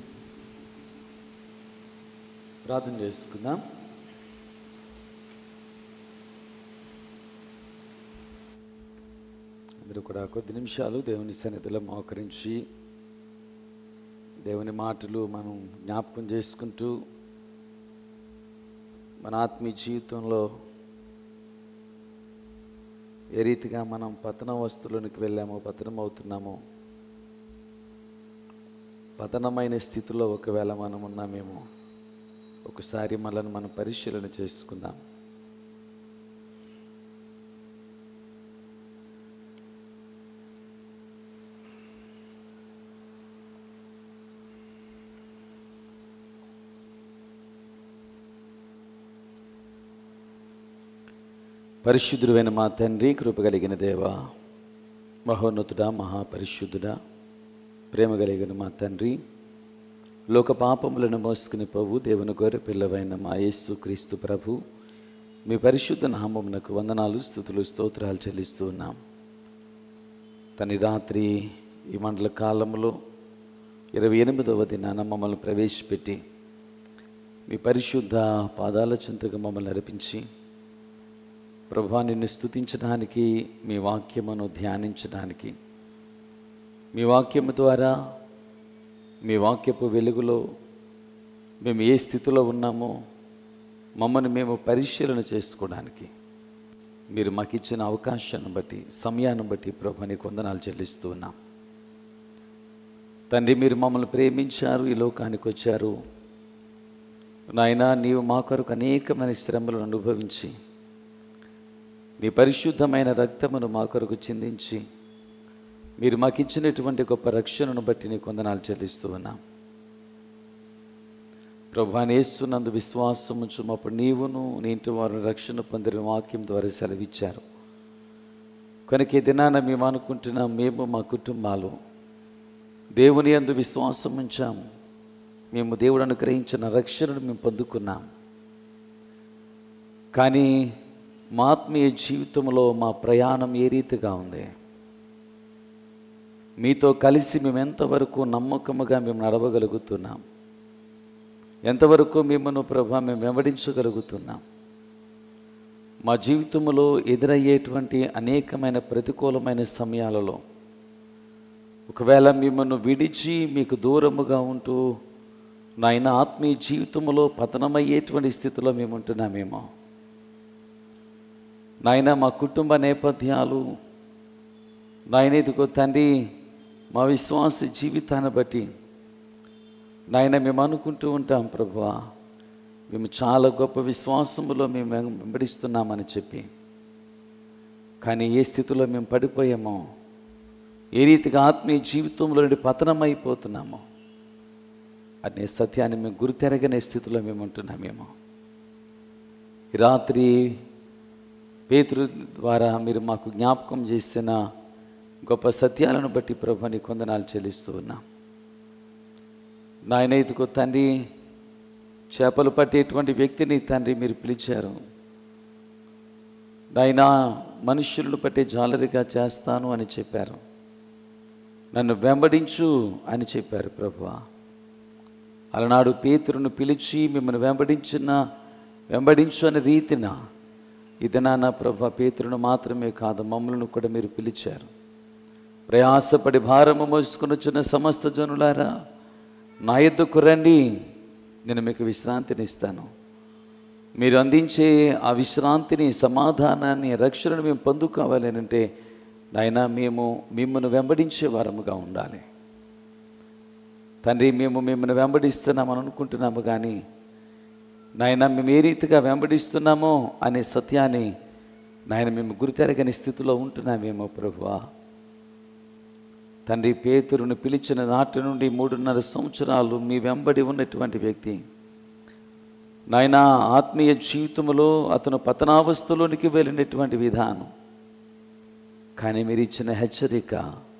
ప్రార్థన చేసుకుందాం అందరూ కూడా కొద్ది నిమిషాలు దేవుని సన్నిధిలో మోకరించి దేవుని మాటలు మనం జ్ఞాపకం చేసుకుంటూ మన ఆత్మీయ జీవితంలో ఏ రీతిగా మనం పతన వస్తువులోనికి వెళ్ళామో పతనం అవుతున్నామో పతనమైన స్థితిలో ఒకవేళ మనం ఉన్నామేమో ఒకసారి మనల్ని మనం పరిశీలన చేసుకుందాం పరిశుద్ధుడైన మా తండ్రి కృప కలిగిన దేవా మహోన్నతుడా మహాపరిశుద్ధుడా ప్రేమ కలిగిన మా తండ్రి లోక పాపములను మోసుకుని పోవు దేవుని గొర్రె పిల్లవైన మా యేసు క్రీస్తు ప్రభు మీ పరిశుద్ధ నామమునకు వందనాలు స్థుతులు స్తోత్రాలు చెల్లిస్తూ ఉన్నాం తని రాత్రి ఈ మండల కాలంలో ఇరవై ఎనిమిదవ దినాన మమ్మల్ని ప్రవేశపెట్టి మీ పరిశుద్ధ పాదాల చెంతగా మమ్మల్ని నడిపించి ప్రభా నిన్ను స్తుతించడానికి మీ వాక్యమును ధ్యానించడానికి మీ వాక్యము ద్వారా మీ వాక్యపు వెలుగులో మేము ఏ స్థితిలో ఉన్నామో మమ్మల్ని మేము పరిశీలన చేసుకోవడానికి మీరు మాకు ఇచ్చిన అవకాశాన్ని బట్టి సమయాన్ని బట్టి ప్రభా నీకు వందనాలు చెల్లిస్తూ ఉన్నాం తండ్రి మీరు మమ్మల్ని ప్రేమించారు ఈ లోకానికి వచ్చారు నాయనా నీవు మా కొరకు అనేకమైన శ్రమలను అనుభవించి నీ పరిశుద్ధమైన రక్తమును మా కొరకు చిందించి మీరు మాకు ఇచ్చినటువంటి గొప్ప రక్షణను బట్టి నీకు వందనాలు చెల్లిస్తూ ఉన్నాం ప్రభానేస్తున్నందు విశ్వాసం ఉంచుమప్పుడు నీవును నీ ఇంటి వారు రక్షణ పొందిన వాక్యం ద్వారా సెలవిచ్చారు కనుక ఈ దినాన మేము అనుకుంటున్నాం మేము మా కుటుంబాలు దేవుని యందు విశ్వాసం ఉంచాము మేము దేవుడు అనుగ్రహించిన రక్షణను మేము పొందుకున్నాం కానీ మా ఆత్మీయ జీవితంలో మా ప్రయాణం ఏ రీతిగా ఉంది మీతో కలిసి మేము ఎంతవరకు నమ్మకముగా మేము నడవగలుగుతున్నాం ఎంతవరకు మిమ్మల్ని ప్రభా మేము వెంబడించగలుగుతున్నాం మా జీవితంలో ఎదురయ్యేటువంటి అనేకమైన ప్రతికూలమైన సమయాలలో ఒకవేళ మిమ్మల్ని విడిచి మీకు దూరముగా ఉంటూ నాయన ఆత్మీయ జీవితంలో పతనమయ్యేటువంటి స్థితిలో మేము ఉంటున్నామేమో నాయన మా కుటుంబ నేపథ్యాలు నాయన ఇదిగో తండ్రి మా విశ్వాస జీవితాన్ని బట్టి నాయన మేము అనుకుంటూ ఉంటాం ప్రభువా మేము చాలా గొప్ప విశ్వాసములో మేము వెంబడిస్తున్నామని చెప్పి కానీ ఏ స్థితిలో మేము పడిపోయామో ఏ రీతిగా ఆత్మీయ జీవితంలో నుండి పతనమైపోతున్నామో అనే సత్యాన్ని మేము గురితెరగనే స్థితిలో మేము ఉంటున్నామేమో ఈ రాత్రి పేతురు ద్వారా మీరు మాకు జ్ఞాపకం చేసిన గొప్ప సత్యాలను బట్టి ప్రభు నీ కొందనాలు చెల్లిస్తూ ఉన్నా నాయన ఇదిగో తండ్రి చేపలు పట్టేటువంటి వ్యక్తిని తండ్రి మీరు పిలిచారు నాయన మనుష్యులను పట్టే జాలరిగా చేస్తాను అని చెప్పారు నన్ను వెంబడించు అని చెప్పారు ప్రభు అలనాడు పేతురును పిలిచి మిమ్మల్ని వెంబడించిన వెంబడించు అనే రీతిన ఇదనా నా ప్రభ పేతురును మాత్రమే కాదు మమ్మల్ని కూడా మీరు పిలిచారు ప్రయాసపడి భారము మోసుకుని వచ్చిన సమస్త జనులారా నా ఎద్దుకు రండి నేను మీకు విశ్రాంతిని ఇస్తాను మీరు అందించే ఆ విశ్రాంతిని సమాధానాన్ని రక్షణను మేము పొందుకోవాలి అని అంటే నాయన మేము మిమ్మల్ని వెంబడించే వారముగా ఉండాలి తండ్రి మేము మిమ్మల్ని వెంబడిస్తున్నామని అనుకుంటున్నాము కానీ నాయన మేము ఏ రీతిగా వెంబడిస్తున్నామో అనే సత్యాన్ని నాయన మేము గురితెరగని స్థితిలో ఉంటున్నామేమో ప్రభువా తండ్రి పేతురును పిలిచిన నాటి నుండి మూడున్నర సంవత్సరాలు మీ వెంబడి ఉన్నటువంటి వ్యక్తి నాయన ఆత్మీయ జీవితంలో అతను పతనావస్థలోనికి వెళ్ళినటువంటి విధానం కానీ మీరు ఇచ్చిన హెచ్చరిక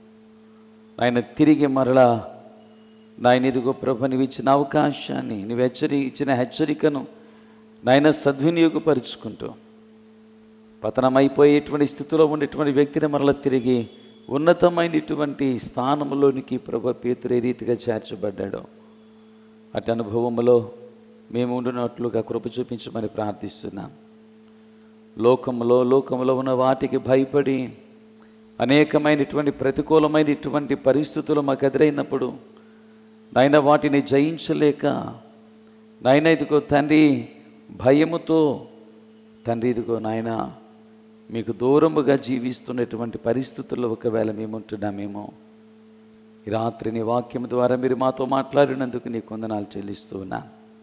ఆయన తిరిగి మరలా నాయన ఇదిగో ప్రభు నువ్వు ఇచ్చిన అవకాశాన్ని నువ్వు హెచ్చరి ఇచ్చిన హెచ్చరికను నాయన సద్వినియోగపరుచుకుంటూ పతనమైపోయేటువంటి స్థితిలో ఉండేటువంటి వ్యక్తిని మరలా తిరిగి ఉన్నతమైనటువంటి స్థానంలోనికి ప్రభు పేతురు ఏ రీతిగా చేర్చబడ్డాడో అటు అనుభవంలో మేము ఉండినట్లుగా కృప చూపించమని ప్రార్థిస్తున్నాం లోకంలో లోకంలో ఉన్న వాటికి భయపడి అనేకమైనటువంటి ప్రతికూలమైనటువంటి పరిస్థితులు మాకు ఎదురైనప్పుడు నాయన వాటిని జయించలేక నాయన ఇదిగో తండ్రి భయముతో తండ్రి ఇదిగో నాయన మీకు దూరముగా జీవిస్తున్నటువంటి పరిస్థితుల్లో ఒకవేళ మేము ఉంటున్నామేమో ఈ రాత్రి నీ వాక్యం ద్వారా మీరు మాతో మాట్లాడినందుకు నీ కొందనాలు చెల్లిస్తూ ఉన్నా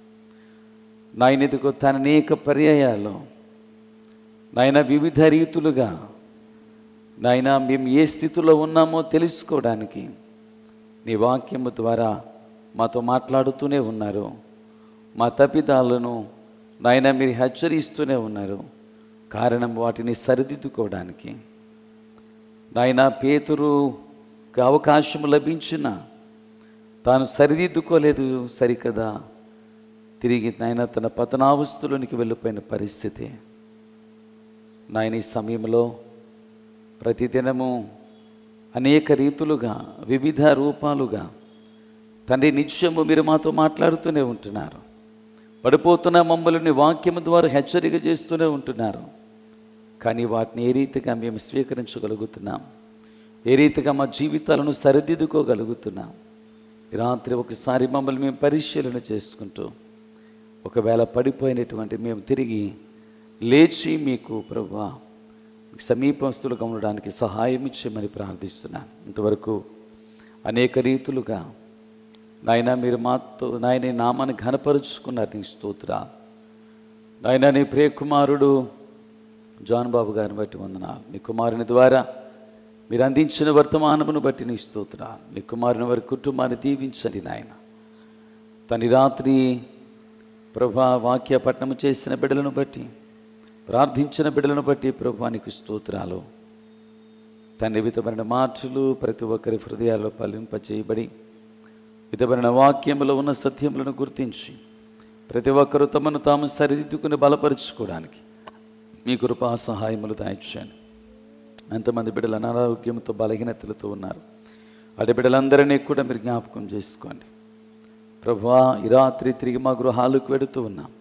నాయన ఇదిగో తన అనేక పర్యాయాలు నాయన వివిధ రీతులుగా నాయన మేము ఏ స్థితిలో ఉన్నామో తెలుసుకోవడానికి నీ వాక్యము ద్వారా మాతో మాట్లాడుతూనే ఉన్నారు మా తప్పిదాలను నాయన మీరు హెచ్చరిస్తూనే ఉన్నారు కారణం వాటిని సరిదిద్దుకోవడానికి నాయన పేతురుకు అవకాశం లభించిన తాను సరిదిద్దుకోలేదు సరికదా తిరిగి నాయన తన పతనావస్థలోనికి వెళ్ళిపోయిన పరిస్థితి నాయన ఈ సమయంలో ప్రతిదినము అనేక రీతులుగా వివిధ రూపాలుగా తండ్రి నిత్యము మీరు మాతో మాట్లాడుతూనే ఉంటున్నారు పడిపోతున్న మమ్మల్ని వాక్యము ద్వారా హెచ్చరిక చేస్తూనే ఉంటున్నారు కానీ వాటిని ఏ రీతిగా మేము స్వీకరించగలుగుతున్నాం ఏ రీతిగా మా జీవితాలను సరిదిద్దుకోగలుగుతున్నాం ఈ రాత్రి ఒకసారి మమ్మల్ని మేము పరిశీలన చేసుకుంటూ ఒకవేళ పడిపోయినటువంటి మేము తిరిగి లేచి మీకు ప్రభా సమీపస్తులుగా ఉండడానికి సహాయం ఇచ్చేయమని ప్రార్థిస్తున్నాను ఇంతవరకు అనేక రీతులుగా నాయన మీరు మాతో నాయన ఈ నామాన్ని ఘనపరుచుకున్నారు నీ స్తోత్ర నాయన నీ ప్రియ కుమారుడు జాన్ బాబు గారిని బట్టి వందనాలు నీ కుమారుని ద్వారా మీరు అందించిన వర్తమానమును బట్టి నీ స్తోత్ర నీ కుమారుని వారి కుటుంబాన్ని దీవించండి నాయన తని రాత్రి ప్రభా వాక్య పట్టణము చేసిన బిడ్డలను బట్టి ప్రార్థించిన బిడ్డలను బట్టి ప్రభానికి స్తోత్రాలు తండ్రి విధమైన మాటలు ప్రతి ఒక్కరి హృదయాల్లో పలింపచేయబడి విధమైన వాక్యములో ఉన్న సత్యములను గుర్తించి ప్రతి ఒక్కరూ తమను తాము సరిదిద్దుకుని బలపరుచుకోవడానికి మీ కృపా సహాయములు దాయిచ్చాను ఎంతమంది బిడ్డలు అనారోగ్యంతో బలహీనతలతో ఉన్నారు అటు బిడ్డలందరినీ కూడా మీరు జ్ఞాపకం చేసుకోండి ప్రభువా ఈ రాత్రి తిరిగి మా గృహాలకు వెడుతూ ఉన్నాం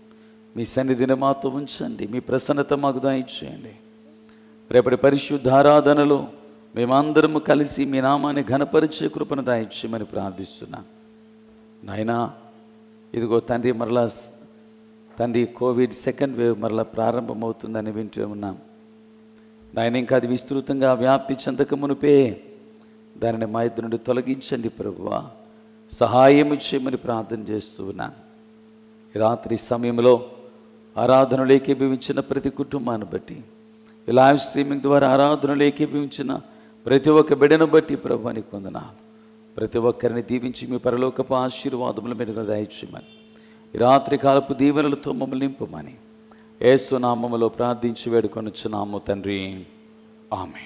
మీ సన్నిధిని మాతో ఉంచండి మీ ప్రసన్నత మాకు దయచేయండి రేపటి పరిశుద్ధారాధనలో మేమందరము కలిసి మీ నామాన్ని ఘనపరిచే కృపను దయచేయమని ప్రార్థిస్తున్నాం నాయనా ఇదిగో తండ్రి మరలా స్- తండ్రి కోవిడ్ సెకండ్ వేవ్ మరలా ప్రారంభమవుతుందని వింటూ ఉన్నాం నాయన ఇంకా అది విస్తృతంగా వ్యాప్తి చెందక మునిపే దానిని మా ఇద్దరు నుండి తొలగించండి ప్రభువా సహాయము చేయమని ప్రార్థన చేస్తూ ఉన్నాం ఈ రాత్రి సమయంలో ఆరాధనలు ఏకీభవించిన ప్రతి కుటుంబాన్ని బట్టి ఈ లైవ్ స్ట్రీమింగ్ ద్వారా ఆరాధనలు ఏకీభవించిన ప్రతి ఒక్క బిడను బట్టి ప్రభువానికి పొందనాలు ప్రతి ఒక్కరిని దీవించి మీ పరలోకపు ఆశీర్వాదములు మీరు దయచేయమని ఈ రాత్రి కాలపు దీవెనలతో మమ్మల్ని నింపమని ఏసు నామములో ప్రార్థించి వేడుకొనుచున్నాము తండ్రి ఆమె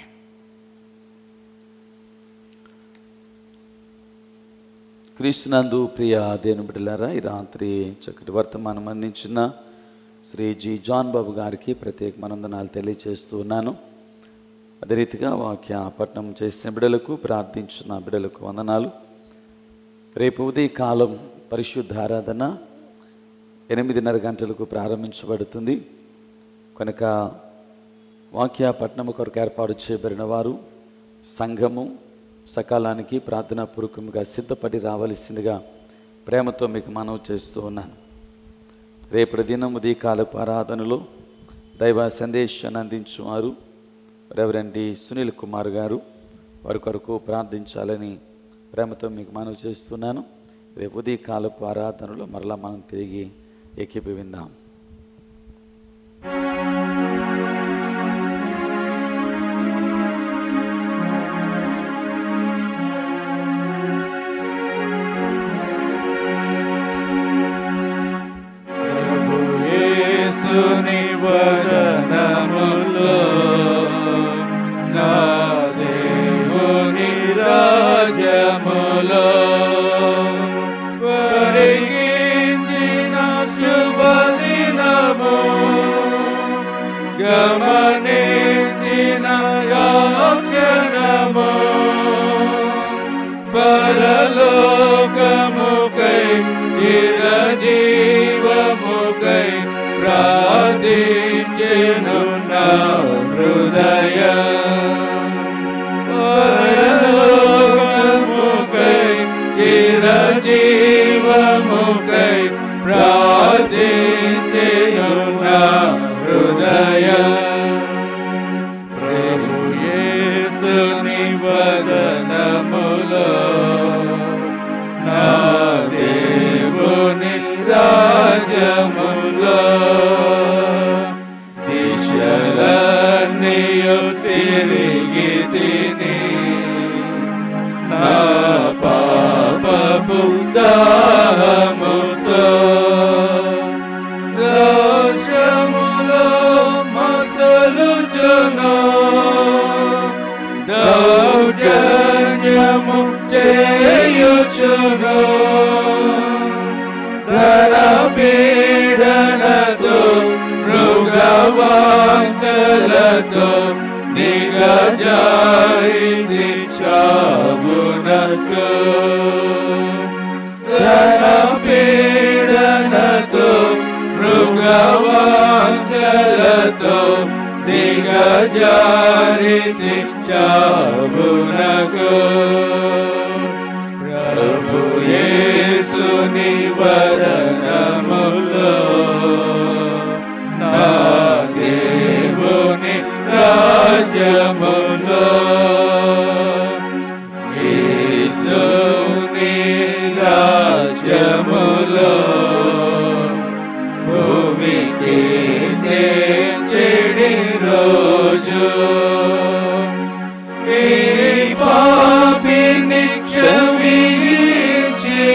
క్రీస్తునందు ప్రియ దేని బిడ్డలారా ఈ రాత్రి చక్కటి వర్తమానం అందించిన శ్రీ జి జాన్ బాబు గారికి ప్రత్యేక మనందనాలు తెలియజేస్తూ ఉన్నాను అదే రీతిగా వాక్య పట్టణం చేసిన బిడలకు ప్రార్థించిన బిడలకు వందనాలు రేపు ఉదయ కాలం పరిశుద్ధ ఆరాధన ఎనిమిదిన్నర గంటలకు ప్రారంభించబడుతుంది కనుక వాక్య పట్టణము కొరకు ఏర్పాటు చేయబడిన వారు సంఘము సకాలానికి ప్రార్థనాపూర్వకంగా సిద్ధపడి రావలసిందిగా ప్రేమతో మీకు మనవి చేస్తూ ఉన్నాను రేపటి దినం ఉదయకాలపు ఆరాధనలో దైవ సందేశాన్ని అందించువారు రెవరెండ్ డి సునీల్ కుమార్ గారు వారి కొరకు ప్రార్థించాలని ప్రేమతో మీకు మనవి చేస్తున్నాను రేపు ఉదయకాలపు ఆరాధనలో మరలా మనం తిరిగి ఏకీభవిందాం యేసుని వదనములో నా దేవుని రాజ్యములో పరిగించిన శుభదినము గమనించిన యాక్షణము పరలోకముకై చిరజీవముకై ప్రార్థించెను నా హృదయ పరలోకముకై చిరజీవముకై ప్రార్థించెను నా హృదయ ప్రభు యేసుని వదనములో నా దేవుని రాజములో దిశలన్నీయు తిరిగి తిని నా పాపపు దాహముతో దోషములో మసలుచును దౌర్జన్యము చేయుచును ధర పీడనతో మృగవాంచలతో దిగజారి చావునకు ధర పీడనతో మృగవాంచలతో దిగజారి చావునకు ప్రభు యేసుని వరనములో నా దేవుని రాజ్యములో యేసుని రాజ్యములో భూమికి తెచ్చడి రోజు ఈ పాపిని క్షమించి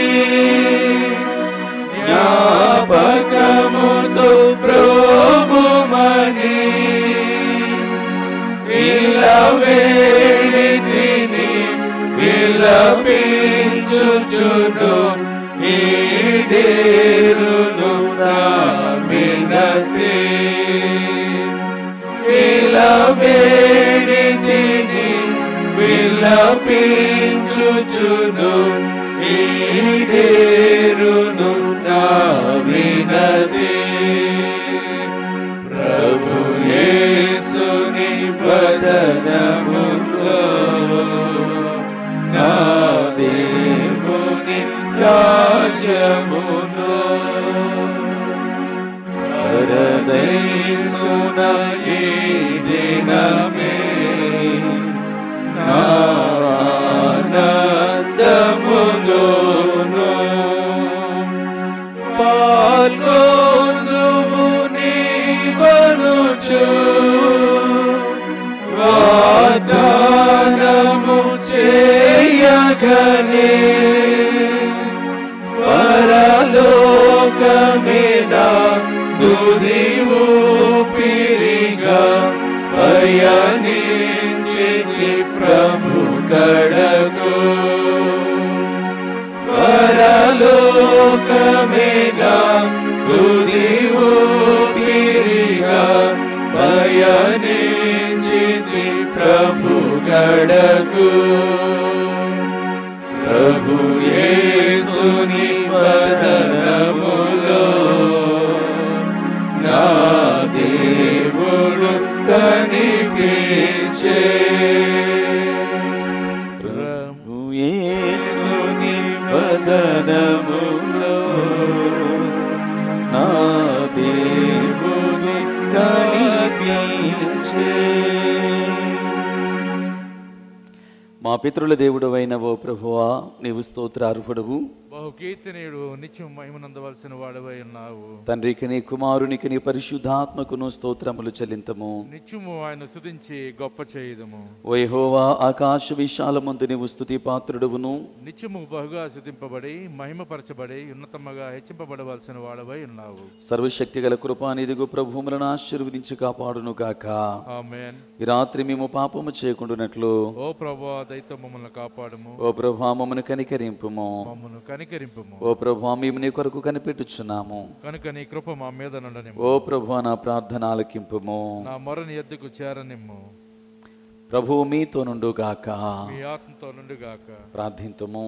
జ్ఞాపకముతో ప్రోభుమని ఇలా వేడి తిని విలపించుచును ఈడేరును నా వినతి ఇలా వేడి తిని విలపించుచును ఈడేరును నా వినతి వదనములో నా దేవుని రాజ్యములో పరదైసున ఈ దినమే నానందములోను పాల్గొందువు నీవనుచు వాగ్దానము చేయగనే పరలోకమేనా దుదివు పిరిగా పయనించితి ప్రభు కడకు పరలోకమేనా దుదివు పిరిగా పయనించితి ప్రభు కడకు ప్రభు యేసుని వదనములో నా దేవుడు కనిపించే ప్రభు యేసుని వదనములో నా దేవుడు కనిపించే మా పితరుల దేవుడవైన ఓ ప్రభువా నీవు స్తోత్రార్హుడవు బహుకీర్తనీయుడు నిత్యం మహిమనందవలసిన వాడవై ఉన్నావు తండ్రికి నీ కుమారునికి నీ పరిశుద్ధాత్మకును స్తోత్రములు చెల్లింతము నిత్యము ఆయన స్తుతించి గొప్ప చేయుదము ఓ యెహోవా ఆకాశ విశాలమందు నీవు స్తుతి పాత్రుడువును నిత్యము బహుగా స్తుతింపబడి మహిమపరచబడి ఉన్నతముగా హెచ్చింపబడవలసిన వాడవై ఉన్నావు సర్వశక్తి గల కృపానిదిగు ప్రభువులను ఆశీర్వదించి కాపాడును గాక ఆమేన్ ఈ రాత్రి మేము పాపము చేయకుండానట్లు ఓ ప్రభా దయతో మమ్మల్ని కాపాడము ఓ ప్రభా మమ్మను కనికరింపుము మమ్మను కనికరింపుము ఓ ప్రభా మేము నీ కొరకు కనిపెట్టుచున్నాము కనుక నీ కృప మా మీద నుండని ఓ ప్రభా నా ప్రార్థన ఆలకింపుము నా మొరని ఎద్దుకు చేరనిమ్ము ప్రభువు మీతో నుండు గాక మీ ఆత్మతో నుండిగాక ప్రార్థింతుము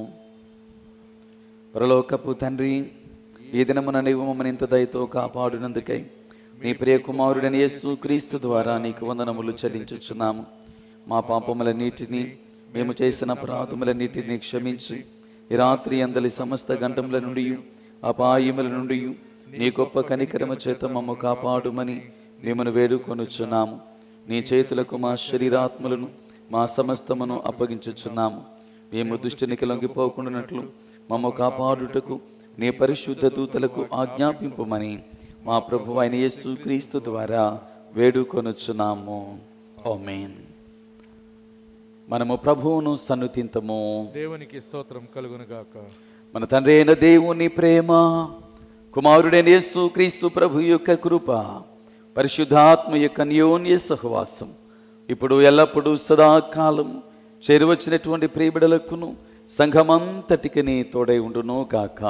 పరలోకపు తండ్రి ఈ దినమున నీవు మమ్మల్ని ఇంత దయతో కాపాడినందుకై నీ ప్రియ కుమారుడని యేసు క్రీస్తు ద్వారా నీకు వందనములు చెల్లించుచున్నాము మా పాపములన్నిటినీ మేము చేసిన అపరాధములన్నిటినీ క్షమించి ఈ రాత్రి అందలి సమస్త గంటముల నుండి అపాయముల నుండి నీ గొప్ప కనికరమ చేత మమ్మ కాపాడుమని మిమ్మను వేడుకొనుచున్నాము నీ చేతులకు మా శరీరాత్మలను మా సమస్తమును అప్పగించుచున్నాము మేము దుష్టునికి లొంగిపోకుండానట్లు మమ్మ కాపాడుటకు నీ పరిశుద్ధ దూతలకు ఆజ్ఞాపింపుమని మా ప్రభు అయిన యేసు క్రీస్తు ద్వారా వేడుకొనుచున్నాము ఆమేన్ మనము ప్రభువును సన్నుతింతము దేవునికి స్తోత్రం కలుగునుగాక మన తండ్రి అయిన దేవుని ప్రేమ కుమారుడైన యేసు క్రీస్తు ప్రభు యొక్క కృప పరిశుద్ధాత్మ యొక్క అన్యోన్య సహవాసం ఇప్పుడు ఎల్లప్పుడూ సదాకాలం చేరువచ్చినటువంటి ప్రియబిడలకును సంఘమంతటికి నీ తోడై ఉండును గాక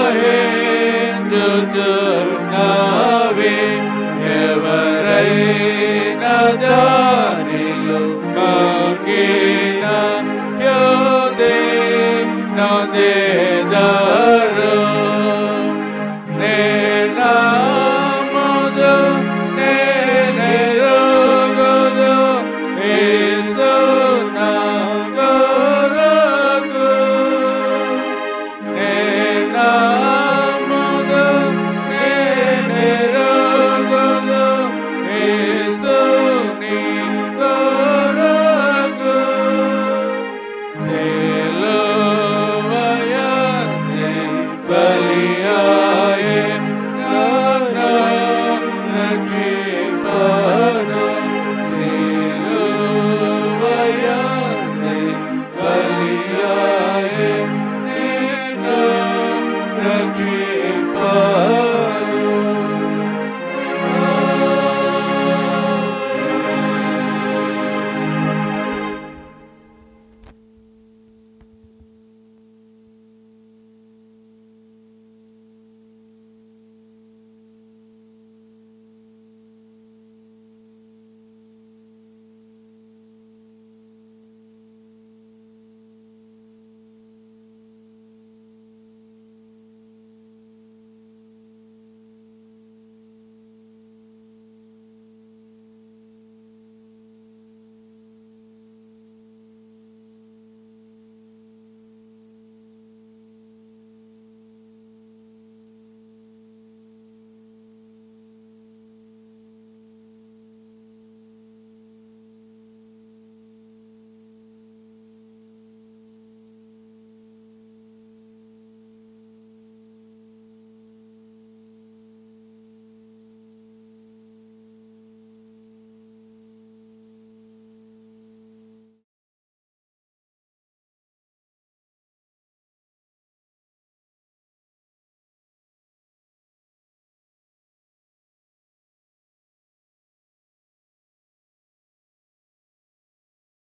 ఎవరై